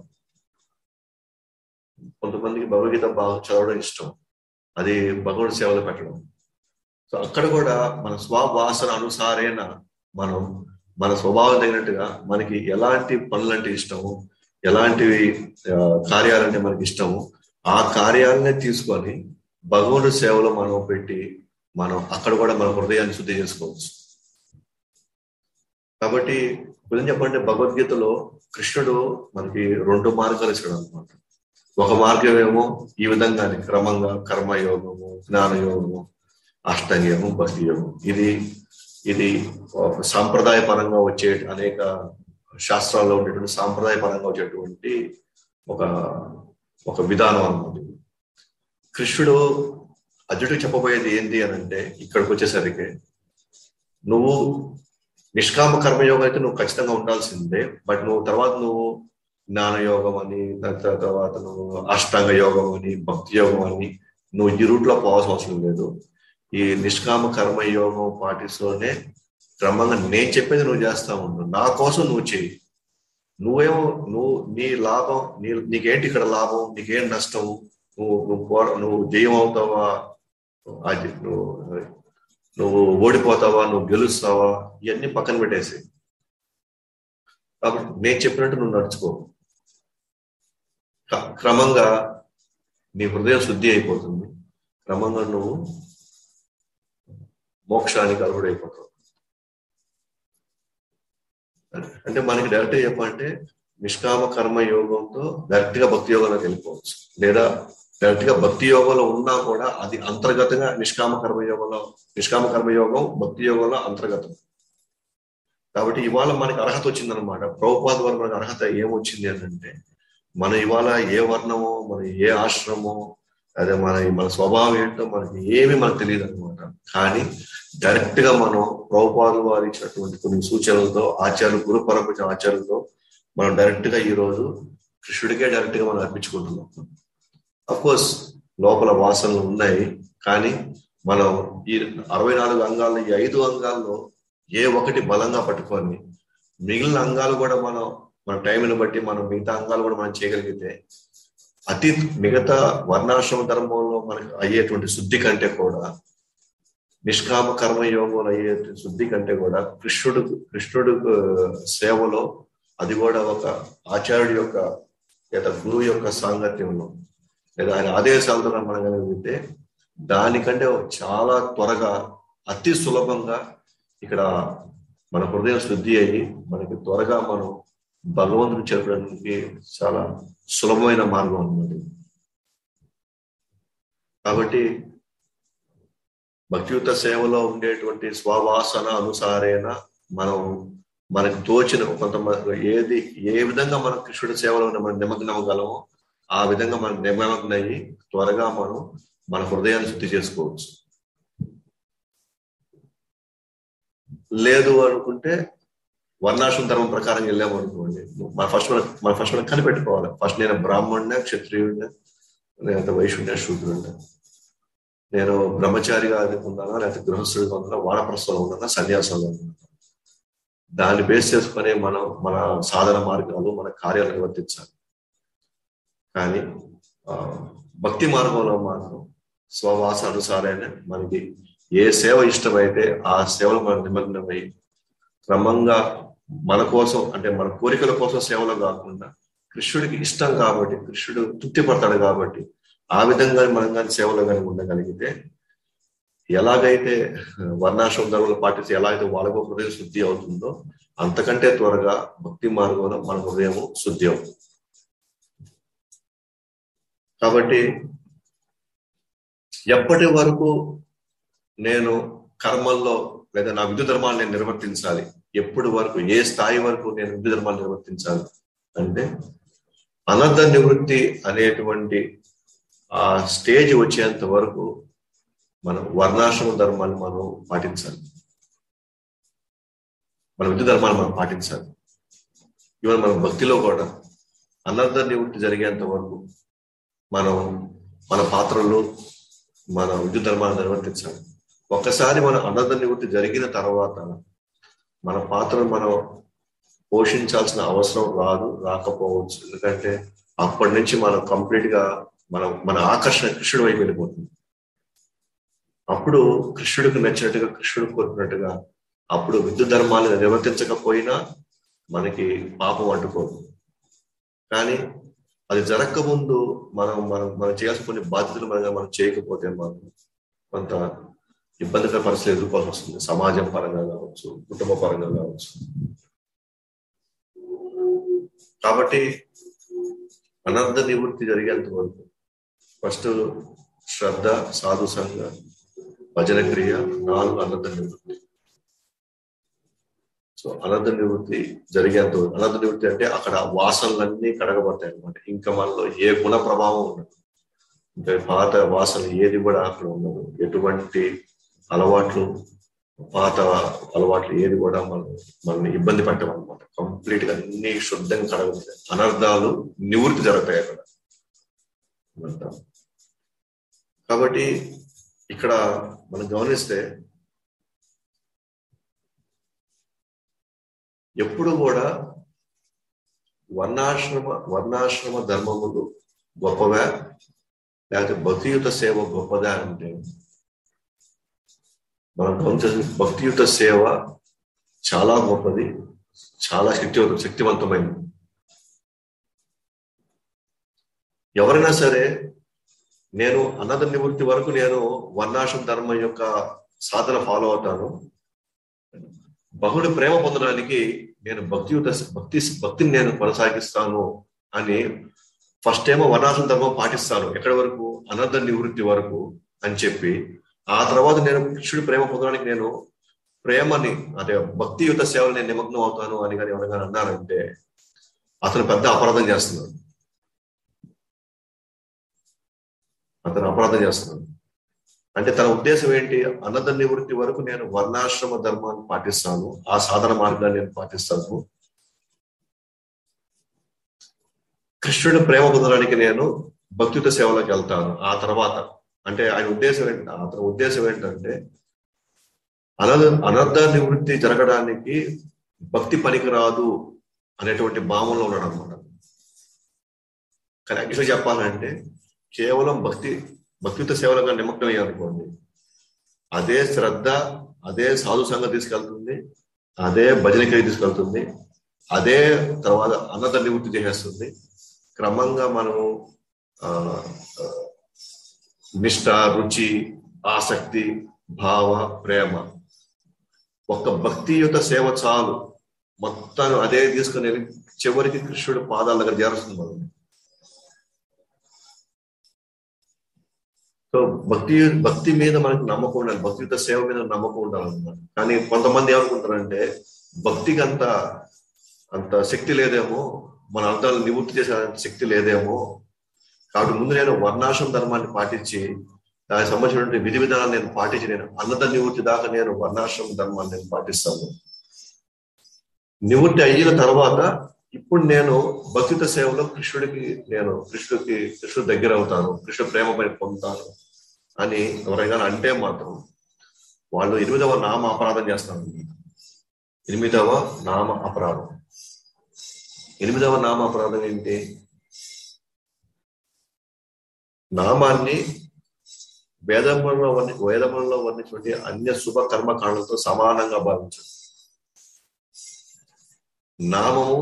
కొంతమందికి భగవద్గీత బాగా చదవడం ఇష్టం అది భగవుడి సేవలో పెట్టడం సో అక్కడ కూడా మన స్వవాసన అనుసారేన మనం మన స్వభావం తగినట్టుగా మనకి ఎలాంటి పనులంటే ఇష్టము ఎలాంటివి కార్యాలంటే మనకి ఇష్టము ఆ కార్యాలనే తీసుకొని భగవంతుడి సేవలో మనం పెట్టి మనం అక్కడ కూడా మన హృదయాన్ని శుద్ధి చేసుకోవచ్చు కాబట్టి కొంచెం చెప్పండి భగవద్గీతలో కృష్ణుడు మనకి రెండు మార్గాలు ఇచ్చాడు అనమాట ఒక మార్గం ఏమో ఈ విధంగానే క్రమంగా కర్మయోగము జ్ఞానయోగము అష్టంగము భక్తి యోగం ఇది ఇది సాంప్రదాయ పరంగా వచ్చే అనేక శాస్త్రాల్లో ఉండేటువంటి సాంప్రదాయ పరంగా వచ్చేటువంటి ఒక ఒక విధానం అన్నమాట కృష్ణుడు అర్జునుడికి చెప్పబోయేది ఏంటి అని అంటే ఇక్కడికి వచ్చేసరికి నువ్వు నిష్కామ కర్మయోగం అయితే నువ్వు ఖచ్చితంగా ఉండాల్సిందే బట్ నువ్వు తర్వాత నువ్వు జ్ఞానయోగం అని తర్వాత నువ్వు అష్టాంగ యోగం అని భక్తి యోగం అని నువ్వు ఈ రూట్లో పోవాల్సిన అవసరం లేదు ఈ నిష్కామ కర్మ యోగం పాటిస్తూనే క్రమంగా నేను చెప్పేది నువ్వు చేస్తా ఉండు నా కోసం నువ్వు చెయ్యి నువ్వేమో నువ్వు నీ లాభం నీ నీకేంటి ఇక్కడ లాభం నీకేం నష్టం నువ్వు నువ్వు పోర నువ్వు జయం అవుతావా అది నువ్వు నువ్వు ఓడిపోతావా నువ్వు గెలుస్తావా ఇవన్నీ పక్కన పెట్టేసి కాబట్టి నేను చెప్పినట్టు నువ్వు నడుచుకో క్రమంగా నీ హృదయం శుద్ధి అయిపోతుంది క్రమంగా నువ్వు మోక్షానికి అర్హుడైపోతావు అంటే మనకి డైరెక్ట్ చెప్పాలంటే నిష్కామ కర్మ యోగంతో డైరెక్ట్ గా భక్తి యోగంలోకి వెళ్ళిపోవచ్చు లేదా డైరెక్ట్ గా భక్తి యోగంలో ఉన్నా కూడా అది అంతర్గతంగా నిష్కామ కర్మ యోగంలో నిష్కామ కర్మ యోగం భక్తి యోగంలో అంతర్గతం కాబట్టి ఇవాళ మనకి అర్హత వచ్చిందనమాట ప్రభుపాద వల్ల మనకి అర్హత ఏమొచ్చింది అంటే మనం ఇవాళ ఏ వర్ణమో మన ఏ ఆశ్రమో అదే మన మన స్వభావం ఏంటో మనకి ఏమీ మనకు తెలియదు అనమాట కానీ డైరెక్ట్ గా మనం ప్రభుపాదులు వారు ఇచ్చినటువంటి కొన్ని సూచనలతో ఆచార్యులు గురు పరంపర ఆచార్యులతో మనం డైరెక్ట్ గా ఈ రోజు కృష్ణుడికే డైరెక్ట్ గా మనం అర్పించుకుంటున్నాం అఫ్ కోర్స్ లోపల వాసనలు ఉన్నాయి కానీ మనం ఈ అరవై నాలుగు అంగాల్లో ఈ ఐదు అంగాల్లో ఏ ఒకటి బలంగా పట్టుకొని మిగిలిన అంగాలు కూడా మనం మన టైంని బట్టి మనం మిగతా అంగాలు కూడా మనం చేయగలిగితే అతి మిగతా వర్ణాశ్రమ ధర్మంలో మనకు అయ్యేటువంటి శుద్ధి కంటే కూడా నిష్కామ కర్మ యోగంలో అయ్యే శుద్ధి కంటే కూడా కృష్ణుడు కృష్ణుడు సేవలో అది కూడా ఒక ఆచార్యుడి యొక్క లేదా గురువు యొక్క సాంగత్యంలో లేదా ఆయన ఆదేశాలతో మనం కనుగలిగితే దానికంటే చాలా త్వరగా అతి సులభంగా ఇక్కడ మన హృదయం శుద్ధి అయ్యి మనకి త్వరగా మనం భగవంతుని చేరడానికి చాలా సులభమైన మార్గం అన్నమాట కాబట్టి భక్తియుత సేవలో ఉండేటువంటి స్వవాసన అనుసారేణ మనం మనకు తోచిన కొంతమంది ఏది ఏ విధంగా మనం కృష్ణుడి సేవలో మనం నిమగ్నమగలమో ఆ విధంగా మనం నిమగ్నయ్యి త్వరగా మనం మన హృదయాన్ని శుద్ధి చేసుకోవచ్చు లేదు అనుకుంటే వర్ణాశ్రమ ధర్మం ప్రకారం వెళ్ళాము అనుకోండి మన ఫస్ట్ మన మన ఫస్ట్ మనం కనిపెట్టుకోవాలి ఫస్ట్ నేను బ్రాహ్మణుడే క్షత్రియుడినే లేకపోతే వైశ్యుడినే శూద్రుడినే నేను బ్రహ్మచారిగా ఉన్నానా లేకపోతే గృహస్థుడిగా ఉన్నానా వానప్రస్థంలో ఉన్నానా సన్యాసంలో ఉన్నానా దాన్ని బేస్ చేసుకుని మనం మన సాధన మార్గాలు మన కార్యాలు నిర్వర్తించాలి కానీ ఆ, భక్తి మార్గంలో మాత్రం స్వవాస అనుసారైన మనకి ఏ సేవ ఇష్టమైతే ఆ సేవలు మనం నిమగ్నమై క్రమంగా మన కోసం అంటే మన కోరికల కోసం సేవలు కాకుండా కృష్ణుడికి ఇష్టం కాబట్టి కృష్ణుడు తృప్తి పడతాడు కాబట్టి ఆ విధంగా మనం కానీ సేవలో కానీ ఉండగలిగితే ఎలాగైతే వర్ణాశ్రమ ధర్మలు పాటిస్తే ఎలా అయితే వాళ్ళకు హృదయం శుద్ధి అవుతుందో అంతకంటే త్వరగా భక్తి మార్గంలో మన హృదయం శుద్ధి అవుతుంది కాబట్టి ఎప్పటి వరకు నేను కర్మల్లో లేదా నా విధు ధర్మాన్ని నేను నిర్వర్తించాలి ఎప్పటి వరకు ఏ స్థాయి వరకు నేను విధు ధర్మాన్ని నిర్వర్తించాలి అంటే అనర్థ నివృత్తి అనేటువంటి ఆ స్టేజ్ వచ్చేంత వరకు మనం వర్ణాశ్రమ ధర్మాన్ని మనం పాటించాలి మన విధు ధర్మాన్ని మనం పాటించాలి ఇవన్న మన భక్తిలో కూడా అనర్థ నివృత్తి జరిగేంత వరకు మనం మన పాత్రలు మన విద్యు ధర్మాన్ని నిర్వర్తించాలి ఒక్కసారి మన అనర్థ నివృత్తి జరిగిన తర్వాత మన పాత్రను మనం పోషించాల్సిన అవసరం రాదు రాకపోవచ్చు ఎందుకంటే అప్పటి నుంచి మనం కంప్లీట్ గా మనం మన ఆకర్షణ కృష్ణుడి వైపు వెళ్ళిపోతుంది అప్పుడు కృష్ణుడికి నచ్చినట్టుగా కృష్ణుడు కోరుకున్నట్టుగా అప్పుడు విద్యుత్ ధర్మాలను నిర్వర్తించకపోయినా మనకి పాపం అడ్డుకోదు కానీ అది జరగక ముందు మనం మనం మనం చేయాల్సిన కొన్ని బాధ్యతలు మనగా మనం చేయకపోతే మాత్రం కొంత ఇబ్బందికర పరిస్థితులు ఎదుర్కోవాల్సి వస్తుంది సమాజం పరంగా కావచ్చు కుటుంబ పరంగా కావచ్చు కాబట్టి అనర్థ నివృత్తి జరిగేంత వరకు ఫస్ట్ శ్రద్ధ సాధు సంఘ భజన క్రియ నాలుగు అనర్థ నివృత్తి సో అనర్థ నివృత్తి జరిగేంత వరకు అనర్థ నివృత్తి అంటే అక్కడ వాసనలన్నీ కడగబడతాయి అనమాట ఇంకా మనలో ఏ గుణ ప్రభావం ఉండదు అంటే పాత వాసన ఏది కూడా అక్కడ ఉండదు ఎటువంటి అలవాట్లు పాత అలవాట్లు ఏది కూడా మనం మనల్ని ఇబ్బంది పెట్టడం అనమాట కంప్లీట్ గా అన్ని శుద్ధంగా కడగబడతాయి అనర్థాలు నివృత్తి జరుగుతాయి అక్కడ అనర్థాలు. కాబట్టి ఇక్కడ మనం గమనిస్తే ఎప్పుడు కూడా వర్ణాశ్రమ వర్ణాశ్రమ ధర్మములు గొప్పవా లేకపోతే భక్తియుత సేవ గొప్పదా అంటే మనం గమనించాల్సిన భక్తియుత సేవ చాలా గొప్పది చాలా శక్తి శక్తివంతమైనది ఎవరైనా సరే నేను అన్నద నివృత్తి వరకు నేను వర్ణాశ్రమ ధర్మం యొక్క సాధన ఫాలో అవుతాను బహుళ ప్రేమ పొందడానికి నేను భక్తియుత భక్తి భక్తిని నేను కొనసాగిస్తాను అని ఫస్ట్ ఏమో వర్ణాశ్రమ ధర్మం పాటిస్తాను ఎక్కడి వరకు అనర్థ నివృత్తి వరకు అని చెప్పి ఆ తర్వాత నేను కృష్ణుడి ప్రేమ పొందడానికి నేను ప్రేమని అంటే భక్తియుత సేవలు నేను నిమగ్నం అవుతాను అని కానీ ఎవరైనా అన్నారంటే అతను పెద్ద అపరాధం చేస్తున్నాడు అతను అపరాధం చేస్తున్నాడు అంటే తన ఉద్దేశం ఏంటి అన్నద నివృత్తి వరకు నేను వర్ణాశ్రమ ధర్మాన్ని పాటిస్తాను ఆ సాధన మార్గాన్ని నేను పాటిస్తాను కృష్ణుడి ప్రేమ పొందడానికి నేను భక్తియుత సేవలోకి వెళ్తాను ఆ తర్వాత అంటే ఆయన ఉద్దేశం ఏంటి అతని ఉద్దేశం ఏంటంటే అనద అనర్థ నివృత్తి జరగడానికి భక్తి పనికిరాదు అనేటువంటి భావంలో ఉన్నాడు అనమాట కానీ యాక్చువల్గా చెప్పాలంటే కేవలం భక్తి భక్తియుత సేవలుగా నిమగ్నం అయ్యానుకోండి అదే శ్రద్ధ అదే సాధు సంఘం తీసుకెళ్తుంది అదే భజనకి తీసుకెళ్తుంది అదే తర్వాత అన్నద నివృత్తి చేసేస్తుంది క్రమంగా మనము ఆ నిష్ట రుచి ఆసక్తి భావ ప్రేమ ఒక్క భక్తియుత సేవ చాలు మొత్తం అదే తీసుకుని వెళ్ళి చివరికి కృష్ణుడి పాదాల దగ్గర చేరుస్తుంది మనం సో భక్తి భక్తి మీద మనకు నమ్మకం ఉండాలి భక్తియుత సేవ మీద నమ్మకం ఉండాలన్నమాట కానీ కొంతమంది ఏమనుకుంటారంటే భక్తికి అంత అంత శక్తి లేదేమో మన అర్థాలు నివృత్తి చేసే శక్తి లేదేమో కాబట్టి ముందు నేను వర్ణాశ్రమ ధర్మాన్ని పాటించి దానికి సంబంధించినటువంటి విధి విధానాలు నేను పాటించి నేను అన్నద నివృత్తి దాకా నేను వర్ణాశ్రమ ధర్మాన్ని నేను పాటిస్తాను నివృత్తి అయిన తర్వాత ఇప్పుడు నేను భక్తిత సేవలో కృష్ణుడికి నేను కృష్ణుడికి కృష్ణుడి దగ్గర అవుతాను కృష్ణుడు ప్రేమ పని పొందుతాను అని ఎవరైనా అంటే మాత్రం వాళ్ళు ఎనిమిదవ నామ అపరాధం చేస్తారు ఎనిమిదవ నామ అపరాధం ఎనిమిదవ నామ అపరాధం ఏంటి నామాన్ని వేదములలో వర్ణి వేదములలో వర్ణించినటువంటి అన్య శుభ కర్మకాండలతో సమానంగా భావించడం నామము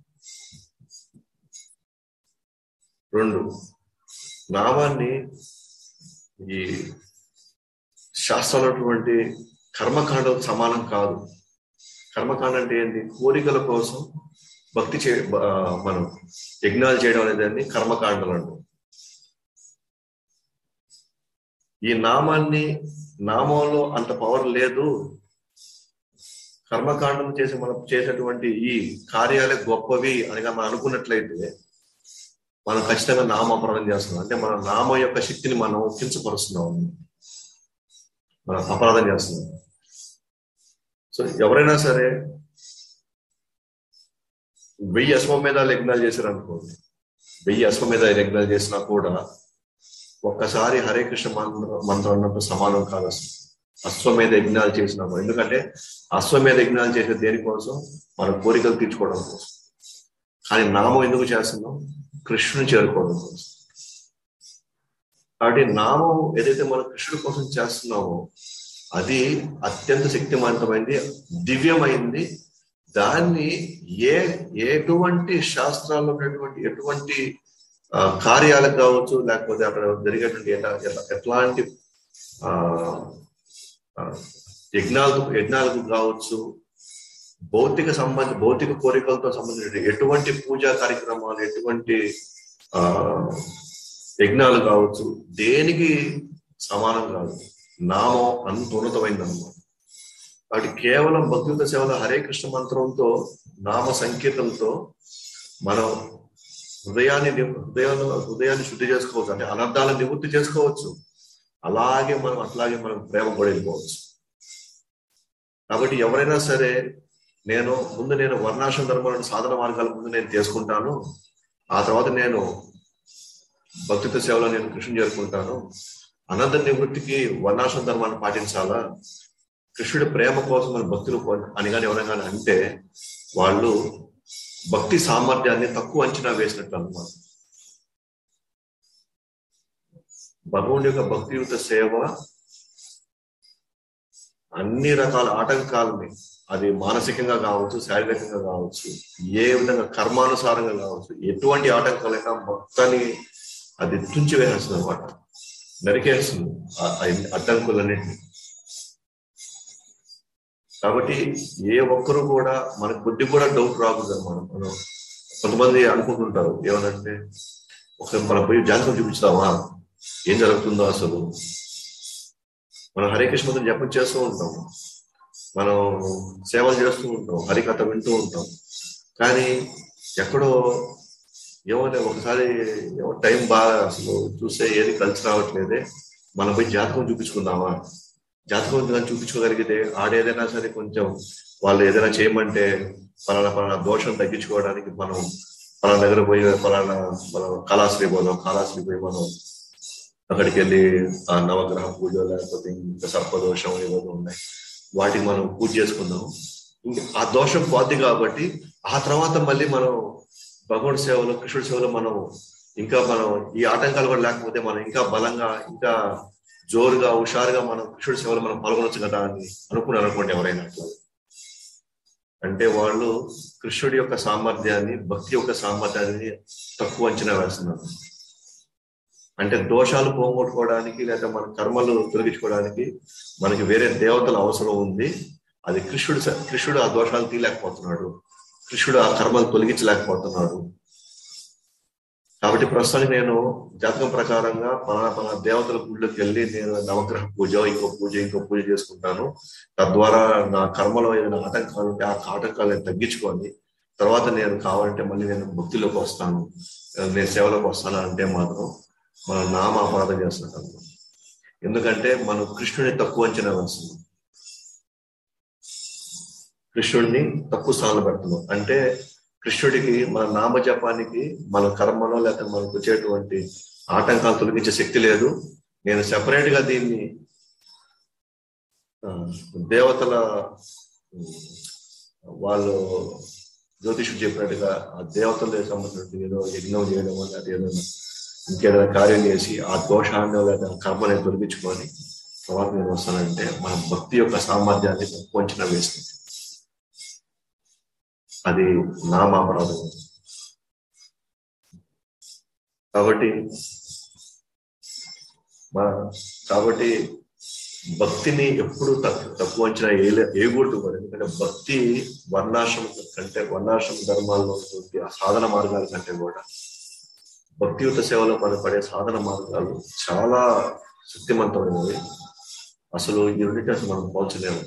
రెండు నామాన్ని ఈ శాస్త్రాలటువంటి కర్మకాండలకు సమానం కాదు కర్మకాండ అంటే ఏంటి కోరికల కోసం భక్తి చే ఆ, మనం యజ్ఞాలు చేయడం అనేది కర్మకాండలు అంటాం ఈ నామాన్ని నామంలో అంత పవర్ లేదు కర్మకాండం చేసి మనం చేసేటువంటి ఈ కార్యాలే గొప్పవి అనగా మనం అనుకున్నట్లయితే మనం ఖచ్చితంగా నామ అపరాధం చేస్తున్నాం అంటే మన నామం యొక్క శక్తిని మనం కించపరుస్తున్నాం మనం అపరాధం చేస్తున్నాం సో ఎవరైనా సరే వెయ్యి అశ్వమేధాలు యజ్ఞాలు చేశారు అనుకోండి వెయ్యి అశ్వమేధ యజ్ఞాలు చేసినా కూడా ఒక్కసారి హరే కృష్ణ మంత్రం మంత్రం అన్నప్పుడు సమానం కాదు అసలు అశ్వమేధ యజ్ఞాలు చేసినాము ఎందుకంటే అశ్వమేధ యజ్ఞాలు చేసే దేనికోసం మన కోరికలు తీర్చుకోవడం కోసం కానీ నామం ఎందుకు చేస్తున్నాం కృష్ణుని చేరుకోవడం కోసం కాబట్టి నామం ఏదైతే మనం కృష్ణుడి కోసం చేస్తున్నామో అది అత్యంత శక్తివంతమైంది దివ్యమైంది దాన్ని ఏ ఎటువంటి శాస్త్రాల్లో ఉన్నటువంటి ఎటువంటి ఆ, కార్యాలకు కావచ్చు లేకపోతే అక్కడ జరిగేటువంటి ఎట్లా- ఎట్లా- ఎట్లాంటి ఆ ఆ, యజ్ఞాలకు యజ్ఞాలకు కావచ్చు భౌతిక సంబంధ భౌతిక కోరికలతో సంబంధించిన ఎటువంటి పూజా కార్యక్రమాలు ఎటువంటి ఆ యజ్ఞాలు కావచ్చు దేనికి సమానం కాదు నామం అంత ఉన్నతమైంది అన్నమాట వాటి కేవలం భక్తుల సేవల హరే కృష్ణ మంత్రంతో నామ సంకీర్తంతో మనం హృదయాన్ని నివ్- హృదయాన్ని హృదయాన్ని శుద్ధి చేసుకోవచ్చు అంటే అనర్థాలను నివృత్తి చేసుకోవచ్చు అలాగే మనం అట్లాగే మనం ప్రేమ కూడా వెళ్ళిపోవచ్చు కాబట్టి ఎవరైనా సరే నేను ముందు నేను వర్ణాశ్రమ ధర్మాలను సాధన మార్గాల ముందు నేను చేసుకుంటాను ఆ తర్వాత నేను భక్తిత సేవలో నేను కృష్ణ చేరుకుంటాను అనంత నివృత్తికి వర్ణాశ్రమ ధర్మాన్ని పాటించాలా కృష్ణుడి ప్రేమ కోసం మన భక్తులు కొన్- అని కానీ ఎవరైనా కానీ అంటే వాళ్ళు భక్తి సామర్థ్యాన్ని తక్కువ అంచనా వేసినట్టు అన్నమాట భగవుని యొక్క భక్తియుత సేవ అన్ని రకాల ఆటంకాలని అది మానసికంగా కావచ్చు శారీరకంగా కావచ్చు ఏ విధంగా కర్మానుసారంగా కావచ్చు ఎటువంటి ఆటంకాలైనా మొత్తాన్ని అది తుంచి వేసేస్తుంది అనమాట నరికేస్తుంది ఆ- ఆ అడ్డంకులన్నింటినీ కాబట్టి ఏ ఒక్కరు కూడా మనకు కొద్ది కూడా డౌట్ రాకూడదు అనమాట మనం కొంతమంది అనుకుంటుంటారు ఏమనంటే ఒక మనం పోయి జాతకం చూపించుదామా ఏం జరుగుతుందో అసలు మనం హరే కృష్ణ మంత్రం జపం చేస్తూ ఉంటాం మనం సేవలు చేస్తూ ఉంటాం హరికథ వింటూ ఉంటాం కానీ ఎక్కడో ఏమో ఒకసారి ఏమో టైం బాగా అసలు చూస్తే ఏది కలిసి రావట్లేదే మనం పోయి జాతకం చూపించుకుందామా జాతకం కానీ చూపించుకోగలిగితే ఆడేదైనా సరే కొంచెం వాళ్ళు ఏదైనా చేయమంటే పలానా పలానా దోషం తగ్గించుకోవడానికి మనం పలానా దగ్గర పోయి పలానా మనం కళాశ్రీ పోదాం కళాశ్రీ పోయి మనం అక్కడికి వెళ్ళి ఆ నవగ్రహ పూజ లేకపోతే ఇంకా సర్పదోషం ఏవో ఉన్నాయి వాటికి మనం పూజ చేసుకుందాం ఇంకా ఆ దోషం పోద్ది కాబట్టి ఆ తర్వాత మళ్ళీ మనం భగవంతుడి సేవలో కృష్ణుడి సేవలో మనం ఇంకా మనం ఈ ఆటంకాలు కూడా లేకపోతే మనం ఇంకా బలంగా ఇంకా జోరుగా హుషారుగా మనం కృష్ణుడి సేవలో మనం పాల్గొనొచ్చు కదా అని అనుకున్నారు అనుకోండి ఎవరైనా అట్లా అంటే వాళ్ళు కృష్ణుడి యొక్క సామర్థ్యాన్ని భక్తి యొక్క సామర్థ్యాన్ని తక్కువ అంచనా వేస్తున్నారు అంటే దోషాలు పోగొట్టుకోవడానికి లేదా మన కర్మలు తొలగించుకోవడానికి మనకి వేరే దేవతల అవసరం ఉంది అది కృష్ణుడు స- కృష్ణుడు ఆ దోషాలు తీయలేకపోతున్నాడు కృష్ణుడు ఆ కర్మలు తొలగించలేకపోతున్నాడు కాబట్టి ప్రస్తుతానికి నేను జాతకం ప్రకారంగా పలానా పలానా దేవతల గుళ్ళకి వెళ్ళి నేను నవగ్రహ పూజ ఇంకో పూజ ఇంకో పూజ చేసుకుంటాను తద్వారా నా కర్మలో ఏదైనా ఆటంకాలు ఉంటే ఆ ఆటంకాలు నేను తగ్గించుకొని తర్వాత నేను కావాలంటే మళ్ళీ నేను భక్తిలోకి వస్తాను నేను సేవలోకి వస్తాను అంటే మాత్రం మనం నామ అపరాధం చేస్తున్నట్టు అన్నమాట. ఎందుకంటే మనం కృష్ణుని తక్కువ అంచనా వేస్తున్నాం కృష్ణుడిని తక్కువ స్థానంలో పెడుతున్నాం అంటే కృష్ణుడికి మన నామజపానికి మన కర్మలో లేకపోతే మనకు వచ్చేటువంటి ఆటంకాలు తొలగించే శక్తి లేదు నేను సెపరేట్ గా దీన్ని ఆ, దేవతల ఉమ్, వాళ్ళు జ్యోతిషుడు చెప్పినట్టుగా ఆ దేవతలకు సంబంధించిన ఏదో యజ్ఞం చేయడం లేదా ఏదైనా ఇంకేదైనా కార్యం చేసి ఆ దోషాన్ని లేదా ఆ కర్మని తొలగించుకొని తర్వాత నేను వస్తానంటే మన భక్తి యొక్క సామర్థ్యాన్ని తక్కువ అంచనా వేస్తుంది అది నామాపరాధం కాబట్టి మన కాబట్టి భక్తిని ఎప్పుడు తక్కువ తక్కువ అంచనా వేయలే వేయకూడదు కూడా ఎందుకంటే భక్తి వర్ణాశ్రమం కంటే వర్ణాశ్రమ ధర్మాల్లో ఉన్నటువంటి ఆ సాధన మార్గాల కంటే కూడా భక్తియుత సేవలో మనం పడే సాధన మార్గాలు చాలా శక్తివంతమైనవి అసలు ఈ రెండింటి అసలు మనం పోల్చలేము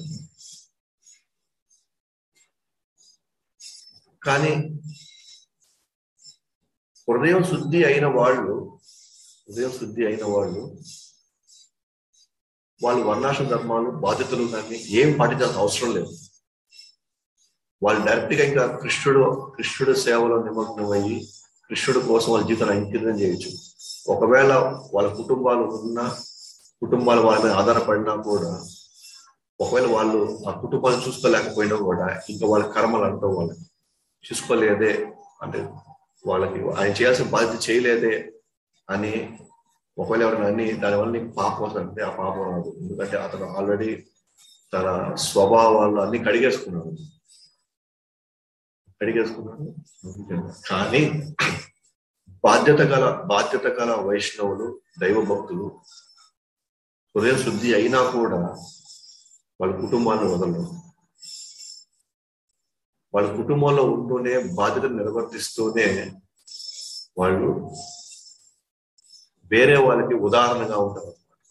కానీ హృదయం శుద్ధి అయిన వాళ్ళు హృదయం శుద్ధి అయిన వాళ్ళు వాళ్ళు వర్ణాశ్రమ ధర్మాలు బాధ్యతలు కానీ ఏం పాటించాల్సిన అవసరం లేదు వాళ్ళు డైరెక్ట్ గా ఇంకా కృష్ణుడు కృష్ణుడు సేవలో నిమగ్నమయ్యి కృష్ణుడు కోసం వాళ్ళ జీవితాన్ని అంకితం చేయొచ్చు ఒకవేళ వాళ్ళ కుటుంబాలు ఉన్నా కుటుంబాలు వాళ్ళ మీద ఆధారపడినా కూడా ఒకవేళ వాళ్ళు ఆ కుటుంబాన్ని చూసుకోలేకపోయినా కూడా ఇంకా వాళ్ళ కర్మలు అంటూ వాళ్ళు చూసుకోలేదే అంటే వాళ్ళకి ఆయన చేయాల్సిన బాధ్యత చేయలేదే అని ఒకవేళ ఎవరైనా అన్ని దానివల్ల నీకు పాపం వస్తుంది అంటే ఆ పాపం రాదు ఎందుకంటే అతను ఆల్రెడీ తన స్వభావాలు అన్ని కడిగేసుకున్నాడు కడిగేసుకున్నాడు కానీ బాధ్యత గల బాధ్యత గల వైష్ణవులు దైవ భక్తులు హృదయ శుద్ధి అయినా కూడా వాళ్ళ కుటుంబాన్ని వదలరు వాళ్ళ కుటుంబంలో ఉంటూనే బాధ్యతను నిర్వర్తిస్తూనే వాళ్ళు వేరే వాళ్ళకి ఉదాహరణగా ఉంటారు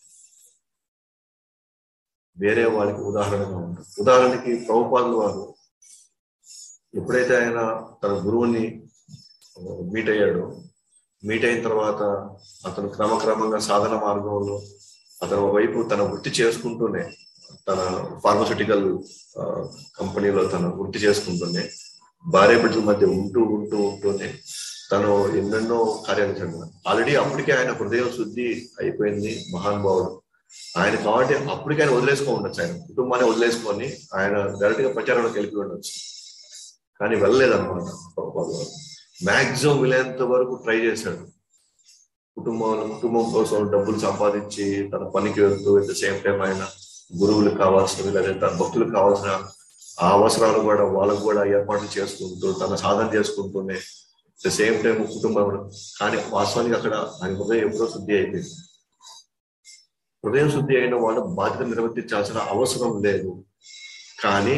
వేరే వాళ్ళకి ఉదాహరణగా ఉంటారు ఉదాహరణకి ప్రభుపాదుల వారు ఎప్పుడైతే ఆయన తన గురువుని మీట్ అయ్యాడో మీట్ అయిన తర్వాత అతను క్రమక్రమంగా సాధన మార్గంలో అతను వైపు తన వృత్తి చేసుకుంటూనే తన ఫార్మస్యూటికల్ కంపెనీలో తన వృత్తి చేసుకుంటూనే భార్య బిడ్డల మధ్య ఉంటూ ఉంటూ ఉంటూనే తను ఎన్నెన్నో కార్యాలు చెందిన ఆల్రెడీ అప్పటికే ఆయన హృదయం శుద్ధి అయిపోయింది మహానుభావుడు ఆయన కాబట్టి అప్పటికే ఆయన వదిలేసుకో ఉండొచ్చు ఆయన కుటుంబాన్ని వదిలేసుకొని ఆయన డైరెక్ట్ గా ప్రచారంలోకి వెళ్ళిపోయి ఉండొచ్చు కానీ వెళ్ళలేదన్నమాట మాక్సిమం వీలైనంత వరకు ట్రై చేశాడు కుటుంబం కుటుంబం కోసం డబ్బులు సంపాదించి తన పనికి వెళ్తూ ఎట్ ద సేమ్ టైం ఆయన గురువులకు కావాల్సినవి లేదా తన భక్తులకు కావాల్సిన ఆ అవసరాలు కూడా వాళ్ళకు కూడా ఏర్పాట్లు చేసుకుంటూ తన సాధన చేసుకుంటూనే ద సేమ్ టైం కుటుంబం కానీ వాస్తవానికి అక్కడ ఆయన హృదయం ఎప్పుడో శుద్ధి అయిపోయింది హృదయం శుద్ధి అయిన వాళ్ళు బాధ్యత నిర్వర్తించాల్సిన అవసరం లేదు కానీ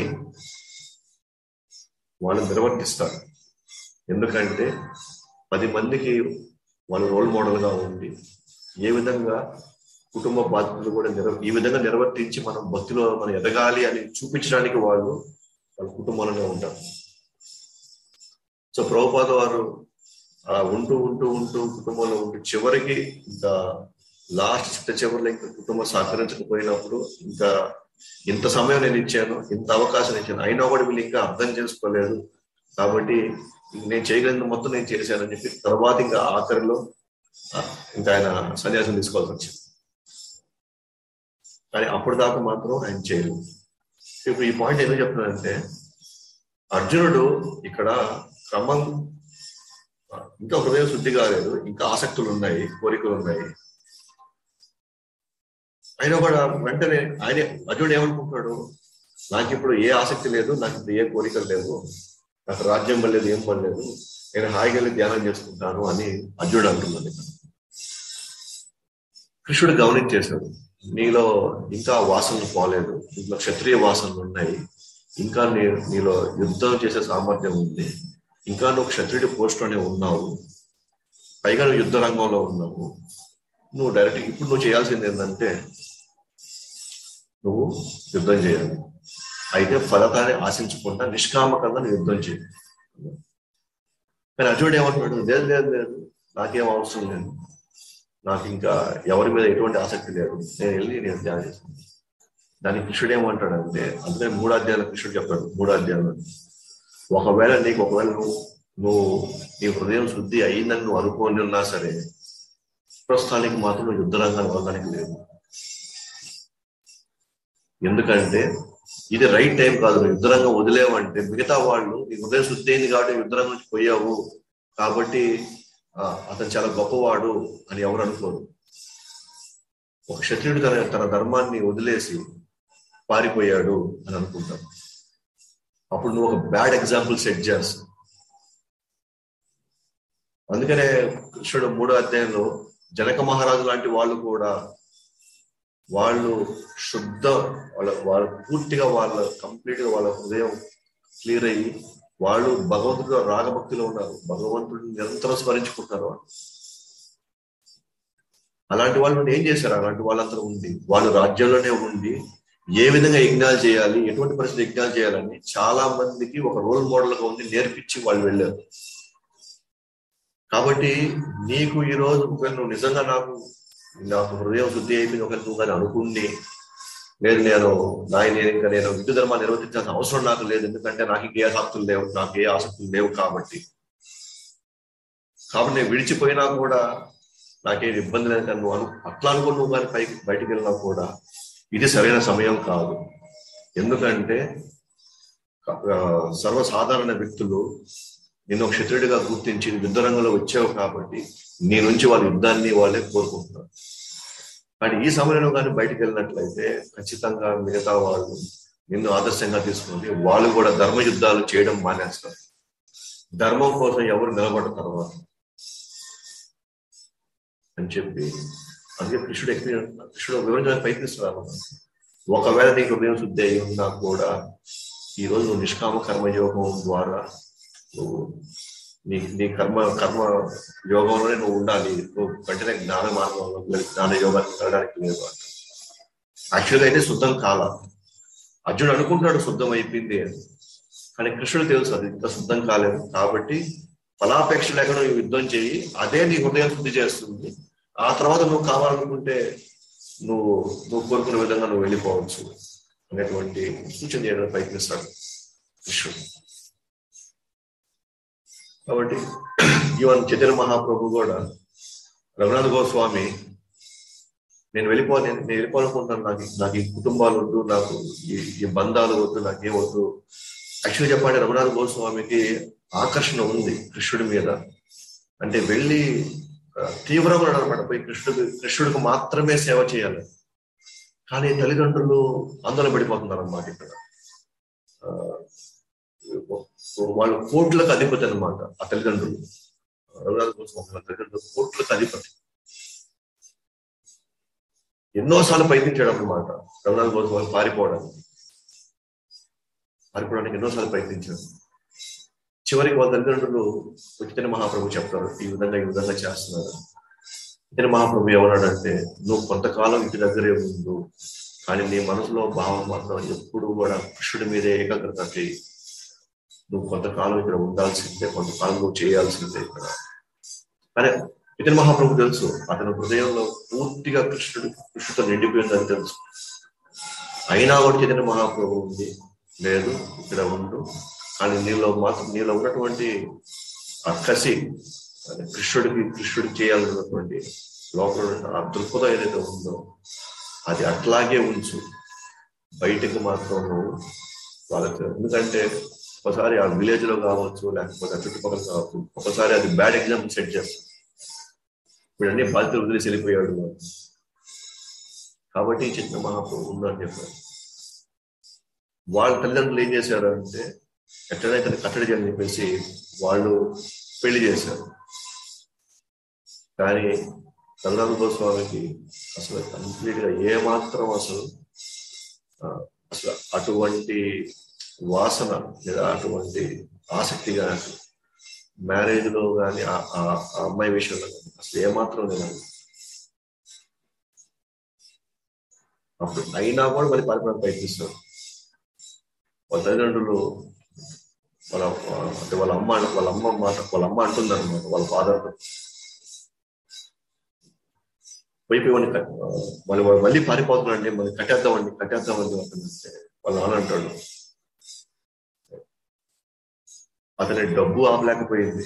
వాళ్ళు నిర్వర్తిస్తారు ఎందుకంటే పది మందికి వాళ్ళు రోల్ మోడల్ గా ఉండి ఏ విధంగా కుటుంబ బాధ్యతలు కూడా నిర్వ ఈ విధంగా నిర్వర్తించి మనం భక్తిలో మనం ఎదగాలి అని చూపించడానికి వాళ్ళు వాళ్ళ కుటుంబంలోనే ఉంటారు సో ప్రభుపాద వారు అలా ఉంటూ ఉంటూ ఉంటూ కుటుంబంలో ఉంటూ చివరికి ఇంకా లాస్ట్ చిట్ట చివరిలో ఇంకా కుటుంబం సహకరించకపోయినప్పుడు ఇంకా ఇంత సమయం నేను ఇచ్చాను ఇంత అవకాశం ఇచ్చాను అయినా కూడా వీళ్ళు ఇంకా అర్థం చేసుకోలేదు కాబట్టి నేను చేయగలిగిన మొత్తం నేను చేశానని చెప్పి తర్వాత ఇంకా ఆఖరిలో ఇంకా ఆయన సన్యాసం తీసుకోవాల్సి వచ్చింది కానీ అప్పుడు దాకా మాత్రం ఆయన చేయలేదు ఇప్పుడు ఈ పాయింట్ ఎందుకు చెప్తున్నానంటే అర్జునుడు ఇక్కడ క్రమం ఇంకా హృదయం శుద్ధి కాలేదు ఇంకా ఆసక్తులు ఉన్నాయి కోరికలు ఉన్నాయి అయినా కూడా వెంటనే ఆయన అర్జునుడు ఏమనుకుంటున్నాడు నాకు ఇప్పుడు ఏ ఆసక్తి లేదు నాకు ఇప్పుడు ఏ కోరికలు లేవు నాకు రాజ్యం పడలేదు ఏం పడలేదు నేను హాయిగా వెళ్ళి ధ్యానం చేసుకుంటాను అని అర్జునుడు అంటున్నాడు కృష్ణుడు గమనించేశాడు నీలో ఇంకా వాసనలు పోలేదు ఇంట్లో క్షత్రియ వాసనలు ఉన్నాయి ఇంకా నీ నీలో యుద్ధం చేసే సామర్థ్యం ఉంది ఇంకా నువ్వు క్షత్రుడి పోస్ట్లోనే ఉన్నావు పైగా నువ్వు యుద్ధ రంగంలో ఉన్నావు నువ్వు డైరెక్ట్ ఇప్పుడు నువ్వు చేయాల్సింది ఏంటంటే నువ్వు యుద్ధం చేయాలి అయితే ఫలితాన్ని ఆశించకుండా నిష్కామకంగా నువ్వు యుద్ధం చేయాలి కానీ అర్జునుడు ఏమంటున్నాడు లేదు లేదు లేదు నాకేం అవసరం లేదు నాకు ఇంకా ఎవరి మీద ఎటువంటి ఆసక్తి లేదు నేను వెళ్ళి నేను ధ్యానం చేస్తాను దానికి కృష్ణుడు ఏమంటాడంటే అందుకని మూడో అధ్యాయంలో కృష్ణుడు చెప్తాడు మూడో అధ్యాయంలో ఒకవేళ నీకు ఒకవేళ నువ్వు నువ్వు నీ హృదయం శుద్ధి అయిందని నువ్వు అనుకోని ఉన్నా సరే ప్రస్తుతానికి మాత్రం నువ్వు యుద్ధ రంగాన్ని వదలడానికి లేదు ఎందుకంటే ఇది రైట్ టైం కాదు నువ్వు యుద్ధరంగం వదిలేవంటే మిగతా వాళ్ళు నీ హృదయం శుద్ధి అయింది కాబట్టి యుద్ధరంగం నుంచి పోయావు కాబట్టి ఆ, అతను చాలా గొప్పవాడు అని ఎవరు అనుకోరు ఒక క్షత్రియుడు తన తన ధర్మాన్ని వదిలేసి పారిపోయాడు అని అనుకుంటాం అప్పుడు నువ్వు ఒక బ్యాడ్ ఎగ్జాంపుల్ సెట్ చేస్తావు అందుకనే కృష్ణుడు మూడో అధ్యాయంలో జనక మహారాజు లాంటి వాళ్ళు కూడా వాళ్ళు శుద్ధ వాళ్ళ వాళ్ళ పూర్తిగా వాళ్ళ కంప్లీట్ గా వాళ్ళ హృదయం క్లియర్ అయ్యి వాళ్ళు భగవంతుడు రాగభక్తిలో ఉన్నారు భగవంతుడిని నిరంతరం స్మరించుకుంటున్నారు వాళ్ళు అలాంటి వాళ్ళు ఏం చేశారు అలాంటి వాళ్ళందరూ ఉండి వాళ్ళు రాజ్యంలోనే ఉండి ఏ విధంగా యజ్ఞాలు చేయాలి ఎటువంటి పరిస్థితి యజ్ఞాలు చేయాలని చాలా మందికి ఒక రోల్ మోడల్ గా ఉంది నేర్పించి వాళ్ళు వెళ్ళారు కాబట్టి నీకు ఈ రోజు ఒకవేళ నువ్వు నిజంగా నాకు నాకు హృదయం శుద్ధి అయిపోయింది ఒకవేళ నువ్వు కానీ అనుకుంది లేదు నేను నా నేను ఇంకా నేను విద్యు ధర్మాన్ని నిర్వర్తించాల్సిన అవసరం నాకు లేదు ఎందుకంటే నాకు ఇంకే ఆసక్తులు లేవు నాకు ఏ ఆసక్తులు లేవు కాబట్టి కాబట్టి నేను విడిచిపోయినా కూడా నాకేం ఇబ్బంది లేదు కానీ నువ్వు అను అట్లా అనుకుని నువ్వు కానీ పైకి బయటికి వెళ్ళినా కూడా ఇది సరైన సమయం కాదు ఎందుకంటే ఆ, సర్వసాధారణ వ్యక్తులు నిన్ను ఒక క్షత్రుడిగా గుర్తించి యుద్ధ రంగంలో వచ్చావు కాబట్టి నీ నుంచి వాళ్ళ యుద్ధాన్ని వాళ్ళే కోరుకుంటున్నారు కానీ ఈ సమయంలో కానీ బయటికి వెళ్ళినట్లయితే ఖచ్చితంగా మిగతా వాళ్ళు నిన్ను ఆదర్శంగా తీసుకుంటే వాళ్ళు కూడా ధర్మ యుద్ధాలు చేయడం మానేస్తారు ధర్మం కోసం ఎవరు నిలబడతారు తర్వాత అని చెప్పి అందుకే కృష్ణుడు ఎక్స్పీరియన్స్ కృష్ణుడు వివరించడానికి ప్రయత్నిస్తున్నారు ఒకవేళ నీకు హృదయం శుద్ధి అయి ఉన్నా కూడా ఈ రోజు నువ్వు నిష్కామ కర్మ యోగం ద్వారా నువ్వు నీ నీ కర్మ కర్మ యోగంలోనే నువ్వు ఉండాలి నువ్వు వెంటనే జ్ఞాన మార్గంలో వెళ్ళి జ్ఞాన యోగానికి వెళ్ళడానికి లేదు అంట యాక్చువల్గా అయితే శుద్ధం కాల అర్జునుడు అనుకుంటున్నాడు శుద్ధం అయిపోయింది అని కానీ కృష్ణుడు తెలుసు అది ఇంకా శుద్ధం కాలేదు కాబట్టి ఫలాపేక్ష లేకుండా నువ్వు యుద్ధం చేయి అదే నీ హృదయం శుద్ధి చేస్తుంది ఆ తర్వాత నువ్వు కావాలనుకుంటే నువ్వు నువ్వు కోరుకునే విధంగా నువ్వు వెళ్ళిపోవచ్చు అనేటువంటి సూచన చేయడానికి ప్రయత్నిస్తాడు కృష్ణుడు కాబట్టి ఈవన్ చైతన్య మహాప్రభు కూడా రఘునాథ గోస్వామి నేను వెళ్ళిపో నేను నేను వెళ్ళిపోవాలనుకుంటున్నాను నాకు ఈ- నాకు ఈ కుటుంబాలు వద్దు నాకు ఈ ఈ బంధాలు వద్దు నాకేం వద్దు యాక్చువల్గా చెప్పండి రఘునాథ గోస్వామికి ఆకర్షణ ఉంది కృష్ణుడి మీద అంటే వెళ్ళి ఆ, తీవ్రంగా అనమాట పోయి కృష్ణుడు కృష్ణుడికి మాత్రమే సేవ చేయాలి కానీ తల్లిదండ్రులు ఆందోళన పడిపోతున్నారు అన్నమాట ఇక్కడ ఆ, వాళ్ళు కోట్లకు అధిపతి అన్నమాట ఆ తల్లిదండ్రులు రఘునాథ గోస్వామి వాళ్ళ తల్లిదండ్రులు కోట్లకు అధిపతి ఎన్నోసార్లు ప్రయత్నించాడు అన్నమాట రఘునాథ గోస్వామి పారిపోవడానికి పారిపోవడానికి ఎన్నోసార్లు ప్రయత్నించాడు చివరికి వాళ్ళ తల్లిదండ్రులు చైతన్య మహాప్రభు చెప్తారు ఈ విధంగా ఈ విధంగా చేస్తున్నారు చైతన్య మహాప్రభు ఏమన్నాడంటే నువ్వు కొంతకాలం ఇంటి దగ్గరే ఉండు కానీ నీ మనసులో భావం మాత్రం ఎప్పుడు కూడా కృష్ణుడి మీదే ఏకాగ్రత చేయి నువ్వు కొంతకాలం ఇక్కడ ఉండాల్సిందే కొంతకాలం నువ్వు చేయాల్సిందే ఇక్కడ కానీ చైతన్య మహాప్రభు తెలుసు అతని హృదయంలో పూర్తిగా కృష్ణుడు కృష్ణుతో నిండిపోయిందని తెలుసు అయినా కూడా చైతన్య మహాప్రభు ఉంది లేదు ఇక్కడ ఉండు కానీ నీలో మాత్రం నీలో ఉన్నటువంటి ఆ కసి అది కృష్ణుడికి కృష్ణుడికి చేయాలన్నటువంటి లోపల ఉన్న ఆ దృక్పథం ఏదైతే ఉందో అది అట్లాగే ఉంచు బయటకు మాత్రం నువ్వు వాళ్ళకి ఎందుకంటే ఒకసారి ఆ విలేజ్ లో కావచ్చు లేకపోతే ఆ చుట్టుపక్కల కావచ్చు ఒకసారి అది బ్యాడ్ ఎగ్జాంపుల్ సెట్ చేస్తుంది ఇప్పుడు అన్ని బాధ్యతలు వదిలేసి వెళ్ళిపోయాడు అని. కాబట్టి చిన్న మహాప్రభు ఉందని చెప్పారు వాళ్ళ తల్లిదండ్రులు ఏం చేశారు అంటే ఎట్లయితే కట్టడి చేయని చెప్పేసి వాళ్ళు పెళ్లి చేశారు కానీ రఘునాథ గోస్వామికి అసలు కంప్లీట్ గా ఏ మాత్రం అసలు ఆ, అసలు అటువంటి వాసన లేదా అటువంటి ఆసక్తి కానీ మ్యారేజ్ లో కానీ ఆ ఆ- ఆ అమ్మాయి విషయంలో కానీ అసలు ఏమాత్రం లేదు అప్పుడు అయినా కూడా మరి పారిపోవడానికి ప్రయత్నిస్తారు వాళ్ళ తల్లిదండ్రులు వాళ్ళ అంటే వాళ్ళ అమ్మ వాళ్ళ అమ్మ మాట వాళ్ళ అమ్మ అంటుంది అనమాట వాళ్ళ ఫాదర్ పోయి పోయి వాడిని కట్- వాళ్ళు వాళ్ళు మళ్ళీ పారిపోతున్నాడండి మళ్ళీ కట్టేద్దామండి కట్టేద్దామండి అతను అంటే వాళ్ళు నాన్న అంటాడు అతని డబ్బు ఆపలేకపోయింది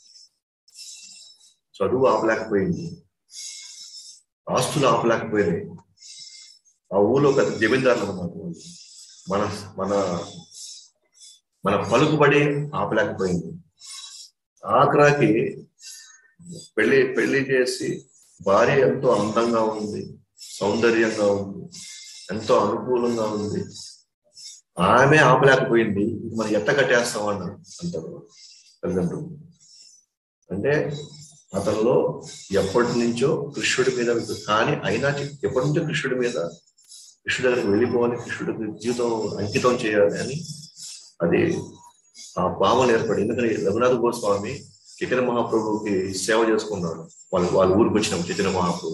చదువు ఆపలేకపోయింది ఆస్తులు ఆపలేకపోయినాయి ఆ ఊళ్ళో పెద్ద జమీందారులు అన్నమాట వాళ్ళు. మన మన మన పలుకుబడి ఆపలేకపోయింది ఆఖరాకి పెళ్లి పెళ్లి చేసి భార్య ఎంతో అందంగా ఉంది సౌందర్యంగా ఉంది ఎంతో అనుకూలంగా ఉంది ఆమె ఆపలేకపోయింది ఇది మనం ఎట్ట కట్టేస్తాం అన్నారు అంటారు తల్లిదండ్రులు అంటే అతనిలో ఎప్పటి నుంచో కృష్ణుడి మీద కానీ అయినా చి- ఎప్పటి నుంచో కృష్ణుడి మీద కృష్ణుడి దగ్గరికి వెళ్ళిపోవాలి కృష్ణుడికి జీవితం అంకితం చేయాలి అని అది ఆ భావన ఏర్పడి ఎందుకని రఘునాథ గోస్వామి చైతన్య మహాప్రభుకి సేవ చేసుకున్నాడు వాళ్ళు వాళ్ళ ఊరికి వచ్చిన చైతన్య మహాప్రభు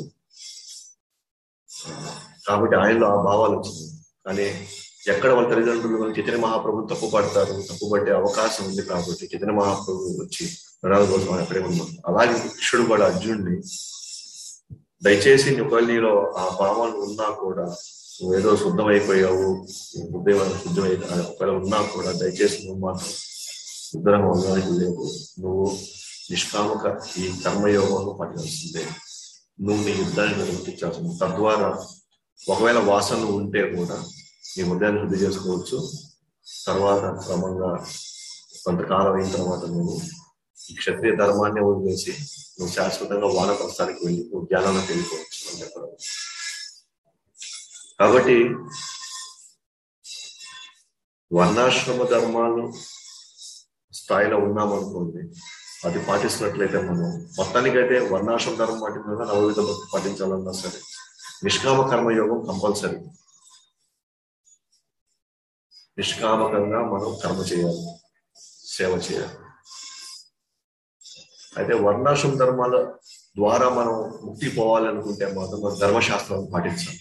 కాబట్టి ఆయనలో ఆ భావాలు వచ్చింది కానీ ఎక్కడ వాళ్ళ తల్లిదండ్రులు వాళ్ళు చైతన్య మహాప్రభు తప్పు పడతారు తప్పు పట్టే అవకాశం ఉంది కాబట్టి చైతన్య మహాప్రభు వచ్చి రఘునాథ గోస్వామి అక్కడే ఉన్నాడు అలాగే కృష్ణుడు కూడా అర్జునుడిని దయచేసి నీ ఒకవేళ నీలో ఆ భావాలు ఉన్నా కూడా నువ్వు ఏదో శుద్ధమైపోయావు నీ హృదయం శుద్ధమై ఒకవేళ ఉన్నా కూడా దయచేసి నువ్వు మాత్రం శుద్ధం అవడానికి లేవు నువ్వు నిష్కామక ఈ కర్మయోగంలో పట్టాల్సిందే నువ్వు నీ యుద్ధాన్ని నిర్వర్తించాల్సింది తద్వారా ఒకవేళ వాసనలు ఉంటే కూడా నీ హృదయాన్ని శుద్ధి చేసుకోవచ్చు తర్వాత క్రమంగా కొంతకాలం అయిన తర్వాత నువ్వు ఈ క్షత్రియ ధర్మాన్ని వదిలేసి నువ్వు శాశ్వతంగా వానప్రస్థానికి వెళ్ళి నువ్వు జ్ఞానంలోకి వెళ్ళిపోవచ్చు అని చెప్పడం కాబట్టి వర్ణాశ్రమ ధర్మాలు స్థాయిలో ఉన్నామనుకోండి అది పాటిస్తున్నట్లయితే మనం మొత్తానికైతే వర్ణాశ్రమ ధర్మం పాటించాలన్నా నవవిధ భక్తి పాటించాలన్నా సరే నిష్కామ కర్మయోగం కంపల్సరీ నిష్కామకంగా మనం కర్మ చేయాలి సేవ చేయాలి అయితే వర్ణాశ్రమ ధర్మాల ద్వారా మనం ముక్తి పోవాలనుకుంటే మాత్రం మనం ధర్మశాస్త్రాలను పాటించాలి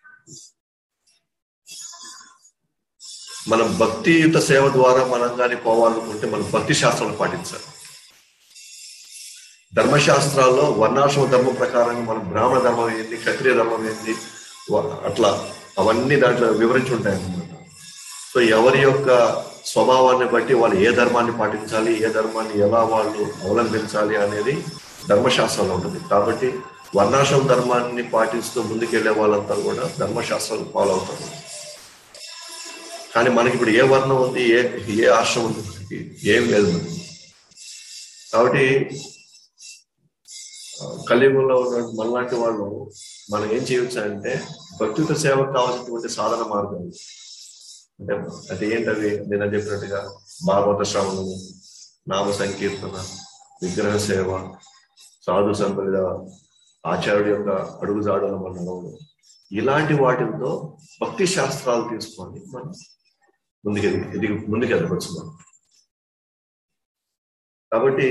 మనం భక్తియుత సేవ ద్వారా మనం కానీ పోవాలనుకుంటే మనం భక్తి శాస్త్రాలను పాటించాలి ధర్మశాస్త్రాల్లో వర్ణాశ్రమ ధర్మం ప్రకారంగా మనం బ్రాహ్మణ ధర్మం ఏంటి క్షత్రియ ధర్మం ఏంటి వ- అట్లా అవన్నీ దాంట్లో వివరించి ఉంటాయి అన్నమాట సో ఎవరి యొక్క స్వభావాన్ని బట్టి వాళ్ళు ఏ ధర్మాన్ని పాటించాలి ఏ ధర్మాన్ని ఎలా వాళ్ళు అవలంబించాలి అనేది ధర్మశాస్త్రంలో ఉంటుంది కాబట్టి వర్ణాశ్రమ ధర్మాన్ని పాటిస్తూ ముందుకెళ్లే వాళ్ళంతా కూడా ధర్మశాస్త్రాలు ఫాలో అవుతారు కానీ మనకి ఇప్పుడు ఏ వర్ణం ఉంది ఏ ఏ ఆశ్రమం ఉంది మనకి ఏం లేదు మనకి కాబట్టి ఆ, కలియుగంలో ఉన్న మనలాంటి వాళ్ళు మనం ఏం చేయొచ్చు అంటే భక్తియుత సేవకు కావాల్సినటువంటి సాధన మార్గాలు అంటే అది ఏంటవి నేను చెప్పినట్టుగా భాగవత శ్రవణము నామ సంకీర్తన విగ్రహ సేవ సాధు సంపద ఆచార్యుడి యొక్క అడుగుజాడలు మన నడవడం ఇలాంటి వాటితో భక్తి శాస్త్రాలు తీసుకొని మనం ముందుకు ఎదిగి ఎదిగి ముందుకు ఎదగవచ్చు మనం కాబట్టి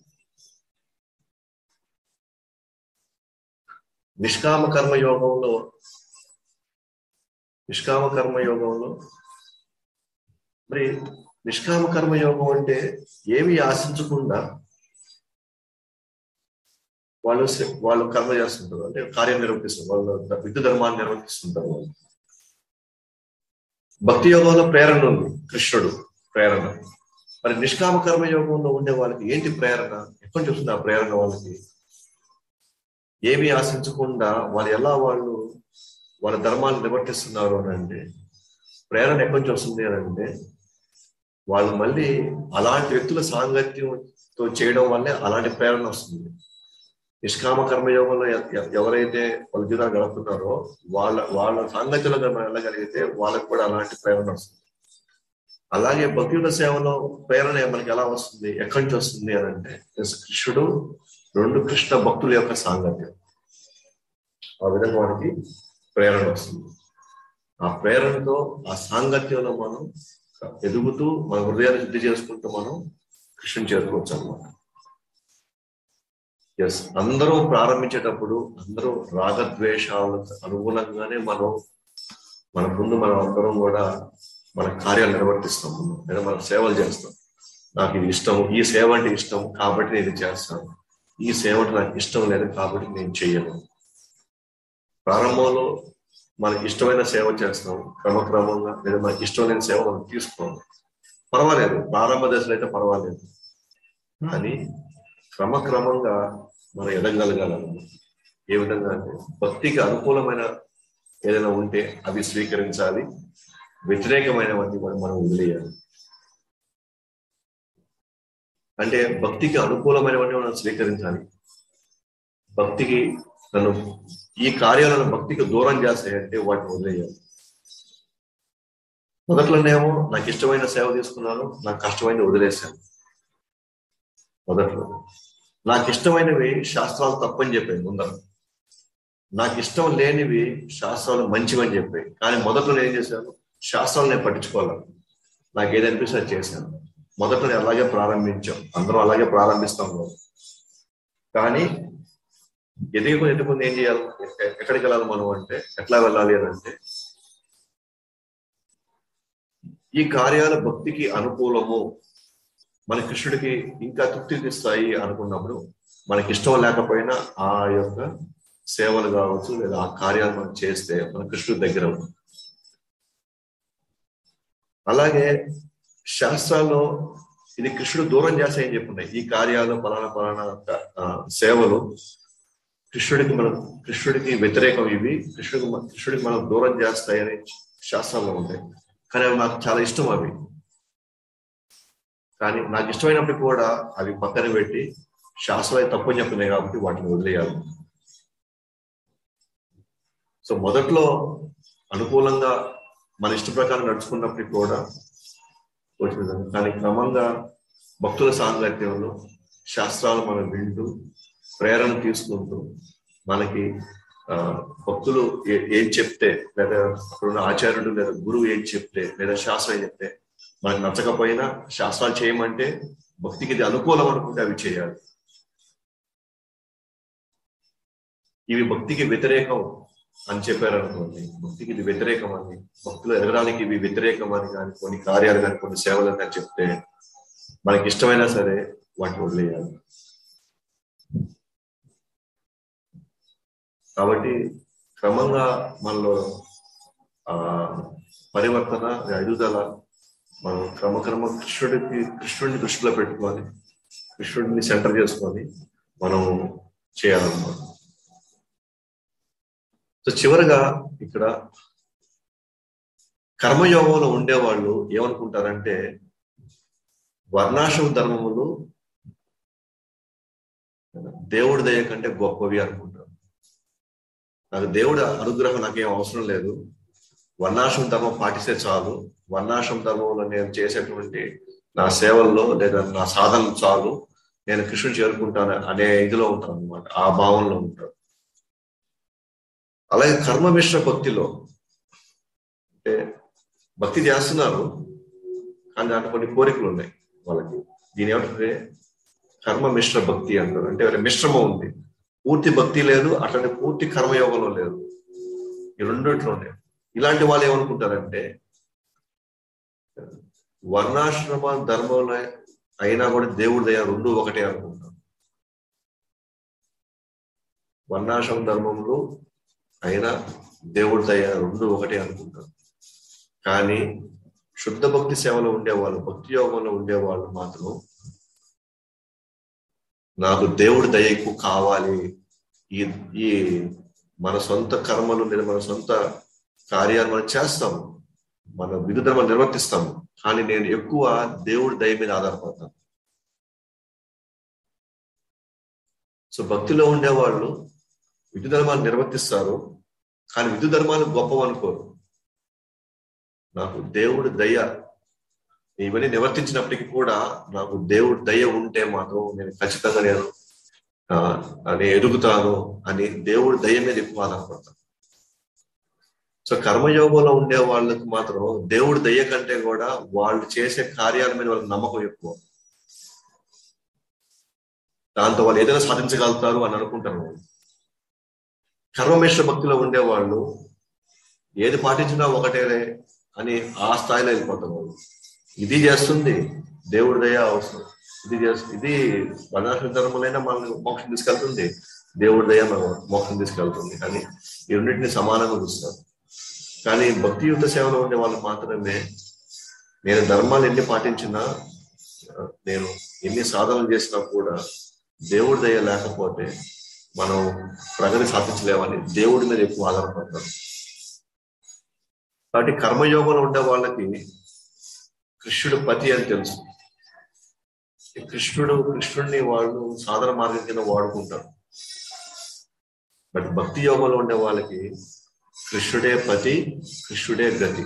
నిష్కామ కర్మ యోగంలో నిష్కామ కర్మ యోగంలో మరి నిష్కామ కర్మ యోగం అంటే ఏమి ఆశించకుండా వాళ్ళు సే- వాళ్ళు కర్మ చేస్తుంటారు అంటే కార్యం నిర్వర్తిస్తారు వాళ్ళు విద్యు ధర్మాన్ని నిర్వర్తిస్తుంటారు వాళ్ళు భక్తి యోగంలో ప్రేరణ ఉంది కృష్ణుడు ప్రేరణ మరి నిష్కామ కర్మ యోగంలో ఉండే వాళ్ళకి ఏంటి ప్రేరణ ఎక్కడి నుంచి వస్తుంది ఆ ప్రేరణ వాళ్ళకి ఏమీ ఆశించకుండా వాళ్ళు ఎలా వాళ్ళు వాళ్ళ ధర్మాన్ని నిర్వర్తిస్తున్నారు అని అంటే ప్రేరణ ఎక్కడి నుంచి వస్తుంది అని అంటే వాళ్ళు మళ్ళీ అలాంటి వ్యక్తుల సాంగత్యంతో చేయడం వల్లే అలాంటి ప్రేరణ వస్తుంది నిష్కామ కర్మయోగంలో ఎ- ఎ- ఎవరైతే వాళ్ళ జీవితాలు గడుపుతున్నారో వాళ్ళ వాళ్ళ సాంగత్యంలో మనం వెళ్ళగలిగితే వాళ్ళకి కూడా అలాంటి ప్రేరణ వస్తుంది అలాగే భక్తుల సేవలో ప్రేరణ మనకి ఎలా వస్తుంది ఎక్కడి నుంచి వస్తుంది అని అంటే ఎస్ కృష్ణుడు రెండు కృష్ణ భక్తుల యొక్క సాంగత్యం ఆ విధంగా మనకి ప్రేరణ వస్తుంది ఆ ప్రేరణతో ఆ సాంగత్యంలో మనం ఎదుగుతూ మన హృదయాన్ని శుద్ధి చేసుకుంటూ మనం కృష్ణుని చేరుకోవచ్చు అన్నమాట ఎస్ అందరూ ప్రారంభించేటప్పుడు అందరూ రాగద్వేషాలకు అనుగుణంగానే మనం మన ముందు మనం అందరం కూడా మన కార్యాలు నిర్వర్తిస్తాం మనం లేదా మనం సేవలు చేస్తాం నాకు ఇది ఇష్టం ఈ సేవ అంటే ఇష్టం కాబట్టి నేను ఇది చేస్తాను ఈ సేవ అంటే నాకు ఇష్టం లేదు కాబట్టి నేను చెయ్యను ప్రారంభంలో మనకి ఇష్టమైన సేవ చేస్తాం క్రమక్రమంగా లేదా మనకి ఇష్టమైన సేవ మనం తీసుకోం పర్వాలేదు ప్రారంభ దశలో అయితే పర్వాలేదు కానీ క్రమక్రమంగా మనం ఎదగలగాలను ఏ విధంగా అంటే భక్తికి అనుకూలమైన ఏదైనా ఉంటే అవి స్వీకరించాలి వ్యతిరేకమైనవన్నీ కూడా మనం వదిలేయాలి అంటే భక్తికి అనుకూలమైనవన్నీ మనం స్వీకరించాలి భక్తికి నన్ను ఈ కార్యాలను భక్తికి దూరం చేస్తాయంటే వాటిని వదిలేయాలి మొదట్లోనేమో నాకు ఇష్టమైన సేవ తీసుకున్నాను నాకు కష్టమైనది వదిలేశాను మొదట్లో నాకు ఇష్టమైనవి శాస్త్రాలు తప్పని చెప్పాయి ముందర నాకు ఇష్టం లేనివి శాస్త్రాలు మంచివని చెప్పాయి కానీ మొదట్లో నేను ఏం చేశాను శాస్త్రాలు నేను పట్టించుకోవాలి నాకు ఏది అనిపిస్తే అది చేశాను మొదట్లో నేను అలాగే ప్రారంభించాం అందరం అలాగే ప్రారంభిస్తాం కూడా. కానీ ఎదిగి ఎదుగుని ఏం చేయాలి ఎక్క- ఎక్కడికి వెళ్ళాలి మనం అంటే ఎట్లా వెళ్ళాలి అని అంటే ఈ కార్యాల భక్తికి అనుకూలము మన కృష్ణుడికి ఇంకా తృప్తినిస్తాయి అనుకున్నప్పుడు మనకి ఇష్టం లేకపోయినా ఆ యొక్క సేవలు కావచ్చు లేదా ఆ కార్యాలు మనం చేస్తే మన కృష్ణుడి దగ్గర అవుతాం. అలాగే శాస్త్రాల్లో ఇది కృష్ణుడు దూరం చేస్తాయని చెప్పున్నాయి ఈ కార్యాలు పలానా పలానా ఆ, సేవలు కృష్ణుడికి మనం కృష్ణుడికి వ్యతిరేకం ఇవి కృష్ణుడికి మ- కృష్ణుడికి మనం దూరం చేస్తాయని శాస్త్రాల్లో ఉంటాయి కానీ అవి నాకు చాలా ఇష్టం అవి కానీ నాకు ఇష్టమైనప్పుడు కూడా అవి పక్కన పెట్టి శాస్త్రాలు తప్పని చెప్తున్నాయి కాబట్టి వాటిని వదిలేయాలి సో మొదట్లో అనుకూలంగా మన ఇష్ట ప్రకారం నడుచుకున్నప్పటికీ కూడా వచ్చిన విధంగా. కానీ క్రమంగా భక్తుల సాంగత్యంలో శాస్త్రాలు మనం వింటూ ప్రేరణ తీసుకుంటూ మనకి ఆ, భక్తులు ఏ- ఏం చెప్తే లేదా అక్కడున్న ఆచార్యుడు లేదా గురువు ఏం చెప్తే లేదా శాస్త్రం ఏం చెప్తే మనకు నచ్చకపోయినా శాస్త్రాలు చేయమంటే భక్తికి ఇది అనుకూలం అనుకుంటే అవి చేయాలి ఇవి భక్తికి వ్యతిరేకం అని చెప్పారు అనుకోండి భక్తికి ఇది వ్యతిరేకం అని భక్తులు ఎదగడానికి ఇవి వ్యతిరేకం అని కానీ కొన్ని కార్యాలు కానీ కొన్ని సేవలు కానీ చెప్తే మనకి ఇష్టమైనా సరే వాటిని వదిలేయాలి కాబట్టి క్రమంగా మనలో ఆ పరివర్తన ఎదుగుదల మనం క్రమక్రమ కృష్ణుడికి కృష్ణుడిని దృష్టిలో పెట్టుకొని కృష్ణుడిని సెంటర్ చేసుకొని మనం చేయాలన్నమాట సో చివరిగా ఇక్కడ కర్మయోగంలో ఉండేవాళ్ళు ఏమనుకుంటారంటే వర్ణాశ్రమ ధర్మములు దేవుడి దయ కంటే గొప్పవి అనుకుంటారు నాకు దేవుడి అనుగ్రహం నాకేం అవసరం లేదు వర్ణాశ్రమ ధర్మం పాటిస్తే చాలు వర్ణాశ్రమ ధర్మంలో నేను చేసేటువంటి నా సేవల్లో లేదా నా సాధనలు చాలు నేను కృష్ణుని చేరుకుంటాను అనే ఇదిలో ఉంటాను అనమాట ఆ భావంలో ఉంటాడు అలాగే కర్మ మిశ్ర భక్తిలో అంటే భక్తి చేస్తున్నారు కానీ దాంట్లో కొన్ని కోరికలు ఉన్నాయి వాళ్ళకి దీని ఏమంటే కర్మ మిశ్ర భక్తి అంటారు అంటే ఒక మిశ్రమం ఉంది పూర్తి భక్తి లేదు అట్లాంటి పూర్తి కర్మయోగంలో లేదు ఈ రెండిట్లో ఉన్నాయి ఇలాంటి వాళ్ళు ఏమనుకుంటారంటే వర్ణాశ్రమ ధర్మంలో అయినా కూడా దేవుడి దయ రెండు ఒకటే అనుకుంటారు వర్ణాశ్రమ ధర్మంలో అయినా దేవుడి దయ రెండు ఒకటే అనుకుంటారు కానీ శుద్ధ భక్తి సేవలో ఉండేవాళ్ళు భక్తి యోగంలో ఉండేవాళ్ళు మాత్రం నాకు దేవుడి దయ ఎక్కువ కావాలి ఈ ఈ మన సొంత కర్మలు లేదా మన సొంత కార్యాలు మనం చేస్తాము మన విధులను మనం నిర్వర్తిస్తాము కానీ నేను ఎక్కువ దేవుడి దయ మీద ఆధారపడతాను సో భక్తిలో ఉండేవాళ్ళు విధు ధర్మాలు నిర్వర్తిస్తారు కానీ విధు ధర్మాలు గొప్పవి అనుకోరు నాకు దేవుడి దయ ఇవన్నీ నివర్తించినప్పటికీ కూడా నాకు దేవుడి దయ ఉంటే మాత్రం నేను ఖచ్చితంగా నేను ఆ, నేను ఎదుగుతాను అని దేవుడి దయ మీద ఎక్కువ ఆధారపడతాను సో కర్మయోగంలో ఉండే వాళ్ళకి మాత్రం దేవుడి దయ కంటే కూడా వాళ్ళు చేసే కార్యాల మీద వాళ్ళకి నమ్మకం ఎక్కువ దాంతో వాళ్ళు ఏదైనా సాధించగలుగుతారు అని అనుకుంటారు వాళ్ళు. కర్మమేశ్వర భక్తిలో ఉండేవాళ్ళు ఏది పాటించినా ఒకటేలే అని ఆ స్థాయిలో వెళ్ళిపోతారు వాళ్ళు ఇది చేస్తుంది దేవుడి దయ అవసరం ఇది చేస్తుంది ఇది వర్ణాశ్రమ ధర్మలైనా మనల్ని మోక్షం తీసుకెళ్తుంది దేవుడి దయ మన మోక్షం తీసుకెళ్తుంది కానీ ఈ రెండింటిని సమానంగా చూస్తారు కానీ భక్తియుత సేవలో ఉండే వాళ్ళు మాత్రమే నేను ధర్మాలు ఎన్ని పాటించినా ఆ, నేను ఎన్ని సాధనలు చేసినా కూడా దేవుడి దయ లేకపోతే మనం ప్రగతి సాధించలేమని దేవుడి మీద ఎక్కువ ఆధారపడతారు కాబట్టి కర్మయోగంలో ఉండే వాళ్ళకి కృష్ణుడు పతి అని తెలుసు ఈ కృష్ణుడు కృష్ణుడిని వాళ్ళు సాధన మార్గం కింద వాడుకుంటారు బట్ భక్తి యోగంలో ఉండే వాళ్ళకి కృష్ణుడే పతి కృష్ణుడే గతి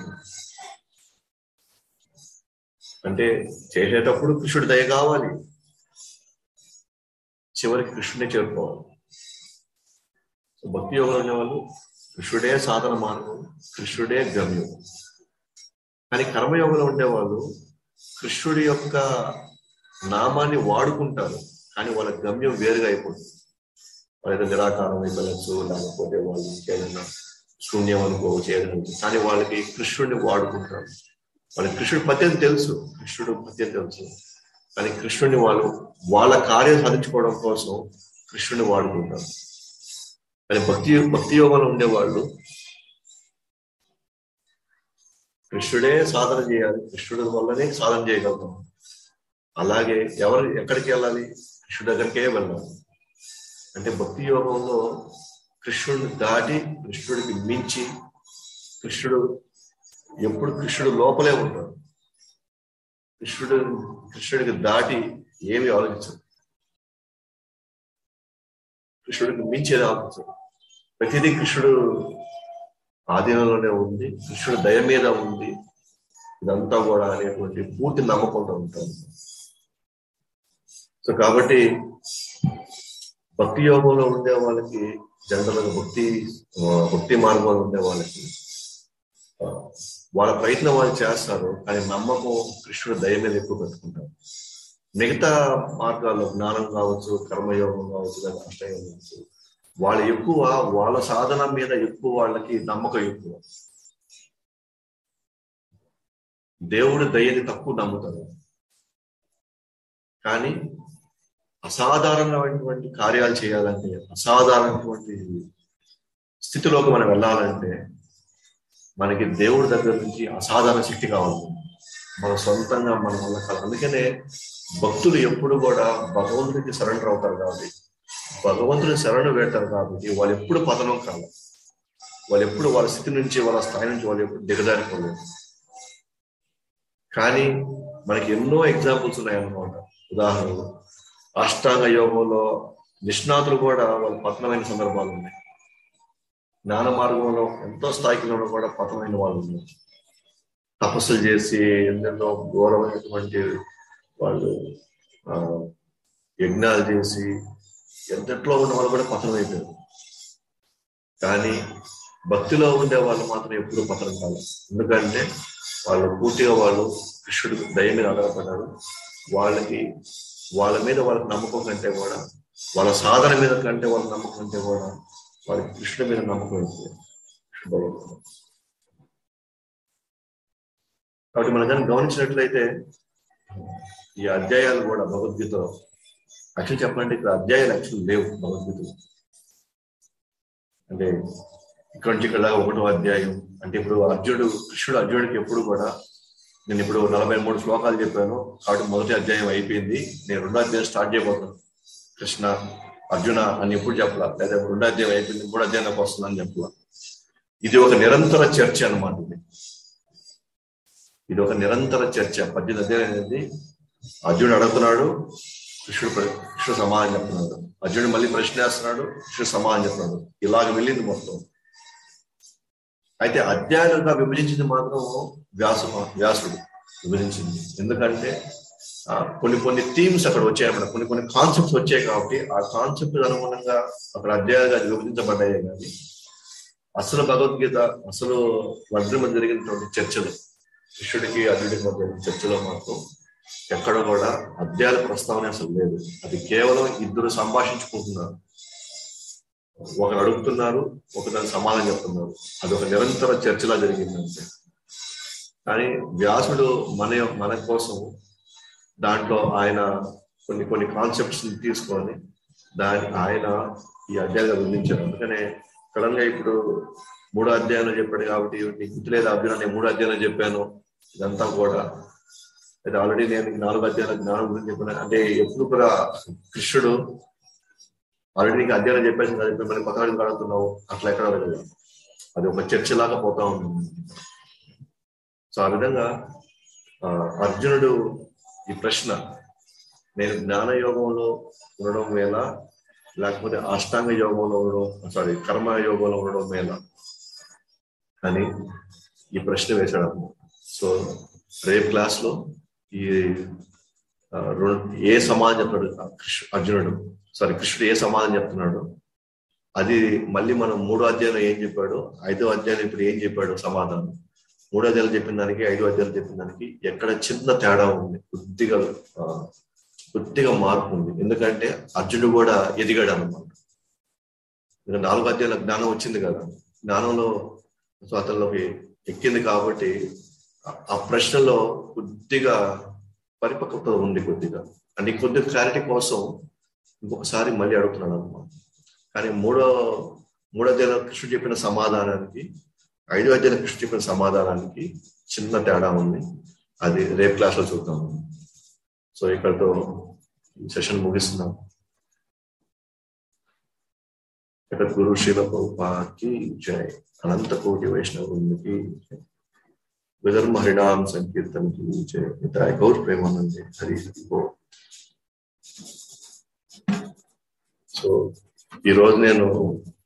అంటే చేసేటప్పుడు కృష్ణుడి దయ కావాలి చివరికి కృష్ణుడే చేరుకోవాలి సో భక్తి యోగంలో ఉండే వాళ్ళు కృష్ణుడే సాధన మార్గం కృష్ణుడే గమ్యం కానీ కర్మయోగంలో ఉండేవాళ్ళు కృష్ణుడి యొక్క నామాన్ని వాడుకుంటారు కానీ వాళ్ళ గమ్యం వేరుగా అయిపోతుంది వాళ్ళ నిరాకారం అయిపోవచ్చు లేకపోతే వాళ్ళు ఇంకేదైనా శూన్యం అనుకోవచ్చు ఏదైనా కానీ వాళ్ళకి కృష్ణుడిని వాడుకుంటారు వాళ్ళకి కృష్ణుడి పద్యం తెలుసు కృష్ణుడు పద్యం తెలుసు కానీ కృష్ణుడిని వాళ్ళు వాళ్ళ కార్యం సాధించుకోవడం కోసం కృష్ణుడిని వాడుకుంటారు కానీ భక్తి భక్తి యోగంలో ఉండేవాళ్ళు కృష్ణుడే సాధన చేయాలి కృష్ణుడి వల్లనే సాధన చేయగలుగుతాం అలాగే ఎవరు ఎక్కడికి వెళ్ళాలి కృష్ణుడి దగ్గరికే వెళ్ళాలి అంటే భక్తి యోగంలో కృష్ణుడిని దాటి కృష్ణుడికి మించి కృష్ణుడు ఎప్పుడు కృష్ణుడు లోపలే ఉంటాడు కృష్ణుడు కృష్ణుడికి దాటి ఏమి ఆలోచించదు కృష్ణుడికి మించేది ఆలోచించదు ప్రతిదీ కృష్ణుడు ఆధీనంలోనే ఉంది కృష్ణుడు దయ మీద ఉంది ఇదంతా కూడా అనేటువంటి పూర్తి నమ్మకంతో ఉంటారు సో కాబట్టి భక్తి యోగంలో ఉండే వాళ్ళకి జనరల్గా భక్తి ఆ, భక్తి మార్గంలో ఉండే వాళ్ళకి ఆ, వాళ్ళ ప్రయత్నం వాళ్ళు చేస్తారు కానీ నమ్మకం కృష్ణుడు దయ మీద ఎక్కువ పెట్టుకుంటారు మిగతా మార్గాల్లో జ్ఞానం కావచ్చు కర్మయోగం కావచ్చు లేదా అష్టయోగం కావచ్చు వాళ్ళు ఎక్కువ వాళ్ళ సాధన మీద ఎక్కువ వాళ్ళకి నమ్మకం ఎక్కువ దేవుడు దయని తక్కువ నమ్ముతారు కానీ అసాధారణమైనటువంటి కార్యాలు చేయాలంటే అసాధారణమైనటువంటి స్థితిలోకి మనం వెళ్ళాలంటే మనకి దేవుడి దగ్గర నుంచి అసాధారణ శక్తి కావాలి మన సొంతంగా మన వల్ల కాదు అందుకనే భక్తులు ఎప్పుడు కూడా భగవంతుడికి సరెండర్ అవుతారు కాబట్టి భగవంతుని శరణు వేడతారు కాబట్టి వాళ్ళు ఎప్పుడు పతనం కాదు వాళ్ళు ఎప్పుడు వాళ్ళ స్థితి నుంచి వాళ్ళ స్థాయి నుంచి వాళ్ళు ఎప్పుడు దిగజారిపోలేదు కానీ మనకి ఎన్నో ఎగ్జాంపుల్స్ ఉన్నాయన్నమాట ఉదాహరణలు అష్టాంగ యోగంలో నిష్ణాతులు కూడా వాళ్ళు పతనమైన సందర్భాలు ఉన్నాయి జ్ఞాన మార్గంలో ఎంతో స్థాయిలో కూడా పతనమైన వాళ్ళు ఉన్నారు తపస్సులు చేసి ఎన్నెన్నో ఘోరమైనటువంటి వాళ్ళు ఆ యజ్ఞాలు చేసి ఎంతట్లో ఉన్న వాళ్ళు కూడా పతనం అయిపోయారు కానీ భక్తిలో ఉండే వాళ్ళు మాత్రం ఎప్పుడూ పతనం కాదు ఎందుకంటే వాళ్ళు పూర్తిగా వాళ్ళు కృష్ణుడు దయ మీద ఆధారపడ్డారు వాళ్ళకి వాళ్ళ మీద వాళ్ళకి నమ్మకం కంటే కూడా వాళ్ళ సాధన మీద కంటే వాళ్ళ నమ్మకం కంటే కూడా వాళ్ళకి కృష్ణుడి మీద నమ్మకం ఎక్కువ కృష్ణ భగవంతుడు. కాబట్టి మనం కానీ గమనించినట్లయితే ఈ అధ్యాయాలు కూడా భగవద్గీతలో యాక్చువల్ చెప్పాలంటే ఇక్కడ అధ్యాయాలు యాక్చువల్ లేవు భగవద్గీతలో అంటే ఇక్కడ నుంచి ఇక్కడ దాకా ఒకటో అధ్యాయం అంటే ఇప్పుడు అర్జునుడు కృష్ణుడు అర్జునుడికి ఎప్పుడు కూడా నేను ఇప్పుడు నలభై మూడు శ్లోకాలు చెప్పాను కాబట్టి మొదటి అధ్యాయం అయిపోయింది నేను రెండో అధ్యాయం స్టార్ట్ చేయబోతున్నాను కృష్ణ అర్జున అని ఎప్పుడు చెప్పలా లేదా రెండో అధ్యాయం అయిపోయింది మూడో అధ్యాయంలోకి వస్తుందని చెప్పలా ఇది ఒక నిరంతర చర్చ అన్నమాట ఇది ఇది ఒక నిరంతర చర్చ పద్దెనిమిది అధ్యాయం అనేది అర్జునుడు అడుగుతున్నాడు కృష్ణుడు ప్ర- కృష్ణుడు సమాధానం చెప్తున్నాడు అర్జునుడు మళ్ళీ ప్రశ్న వేస్తున్నాడు కృష్ణుడు సమాధానం చెప్తున్నాడు ఇలాగ వెళ్ళింది మొత్తం అయితే అధ్యాయాలుగా విభజించింది మాత్రం వ్యాసు వ్యాసుడు విభజించింది ఎందుకంటే ఆ, కొన్ని కొన్ని థీమ్స్ అక్కడ వచ్చాయి అక్కడ కొన్ని కొన్ని కాన్సెప్ట్స్ వచ్చాయి కాబట్టి ఆ కాన్సెప్ట్ అనుగుణంగా అక్కడ అధ్యాయాలుగా విభజించబడ్డాయి కానీ అసలు భగవద్గీత అసలు వజ్ర మధ్య జరిగినటువంటి చర్చలు కృష్ణుడికి అర్జునుడికి మధ్య జరిగిన చర్చలో మాత్రం ఎక్కడ కూడా అధ్యాయాల ప్రస్తావన అసలు లేదు అది కేవలం ఇద్దరు సంభాషించుకుంటున్నారు ఒకరు అడుగుతున్నారు ఒకరు దానికి సమాధానం చెప్తున్నారు అది ఒక నిరంతర చర్చలా జరిగిందంటే కానీ వ్యాసుడు మన మన కోసం దాంట్లో ఆయన కొన్ని కొన్ని కాన్సెప్ట్స్ తీసుకొని దాని ఆయన ఈ అధ్యాయంగా వివరించారు అందుకనే సడన్ గా ఇప్పుడు మూడో అధ్యాయంలో చెప్పాడు కాబట్టి నీకు గుర్తులేదు అర్జున నేను మూడో అధ్యాయంలో చెప్పాను ఇదంతా కూడా అయితే ఆల్రెడీ నేను ఈ నాలుగు అధ్యాయాల జ్ఞానం గురించి చెప్పాను అంటే ఎప్పుడు కూడా కృష్ణుడు ఆల్రెడీ నీకు అధ్యాయం చెప్పేసి కదా ఇప్పుడు మరి కొత్త కడుతున్నావు అట్లా ఎక్కడ లేదు అది ఒక చర్చ లాగా పోతా ఉంది సో ఆ విధంగా ఆ, అర్జునుడు ఈ ప్రశ్న నేను జ్ఞాన యోగంలో ఉండడం మేల లేకపోతే అష్టాంగ యోగంలో ఉండడం సారీ కర్మ యోగంలో ఉండడం మేల అని ఈ ప్రశ్న వేశాడు అన్నమాట. సో రేపు క్లాస్ లో ఈ ఆ, రెండు- ఏ సమాధానం చెప్తాడు ఆ కృష్ణ అర్జునుడు సారీ కృష్ణుడు ఏ సమాధానం చెప్తున్నాడు అది మళ్ళీ మనం మూడో అధ్యాయంలో ఏం చెప్పాడు ఐదో అధ్యాయం ఇప్పుడు ఏం చెప్పాడు సమాధానం మూడో అధ్యాయులు చెప్పిన దానికి ఐదో అధ్యాయులు చెప్పిన దానికి ఎక్కడ చిన్న తేడా ఉంది కొద్దిగా ఆ, కొద్దిగా మార్పు ఉంది ఎందుకంటే అర్జునుడు కూడా ఎదిగాడు అనమాట ఇంకా నాలుగో అధ్యాయుల జ్ఞానం వచ్చింది కదా జ్ఞానంలో సో అతనిలోకి ఎక్కింది కాబట్టి ఆ- ఆ ప్రశ్నలో కొద్దిగా పరిపక్వత ఉంది కొద్దిగా అంటే కొద్దిగా క్లారిటీ కోసం ఇంకొకసారి మళ్ళీ అడుగుతున్నాడు అనమాట కానీ మూడో మూడో అధ్యాయంలో కృష్ణుడు చెప్పిన సమాధానానికి ఐదో అధ్యాయంలో కృష్ణుడు చెప్పిన సమాధానానికి చిన్న తేడా ఉంది అది రేపు క్లాస్ లో చూద్దాం సో ఇక్కడతో ఈ సెషన్ ముగిస్తున్నాం ఇక్కడ గురు శిల ప్రభుపాకి జై అనంత కోటి వైష్ణవునికి విధర్మ హరినామ సంకీర్తనకి జై నితాయ్ గౌర్ ప్రేమానందే హరి హరి బోల్. సో ఈ రోజు నేను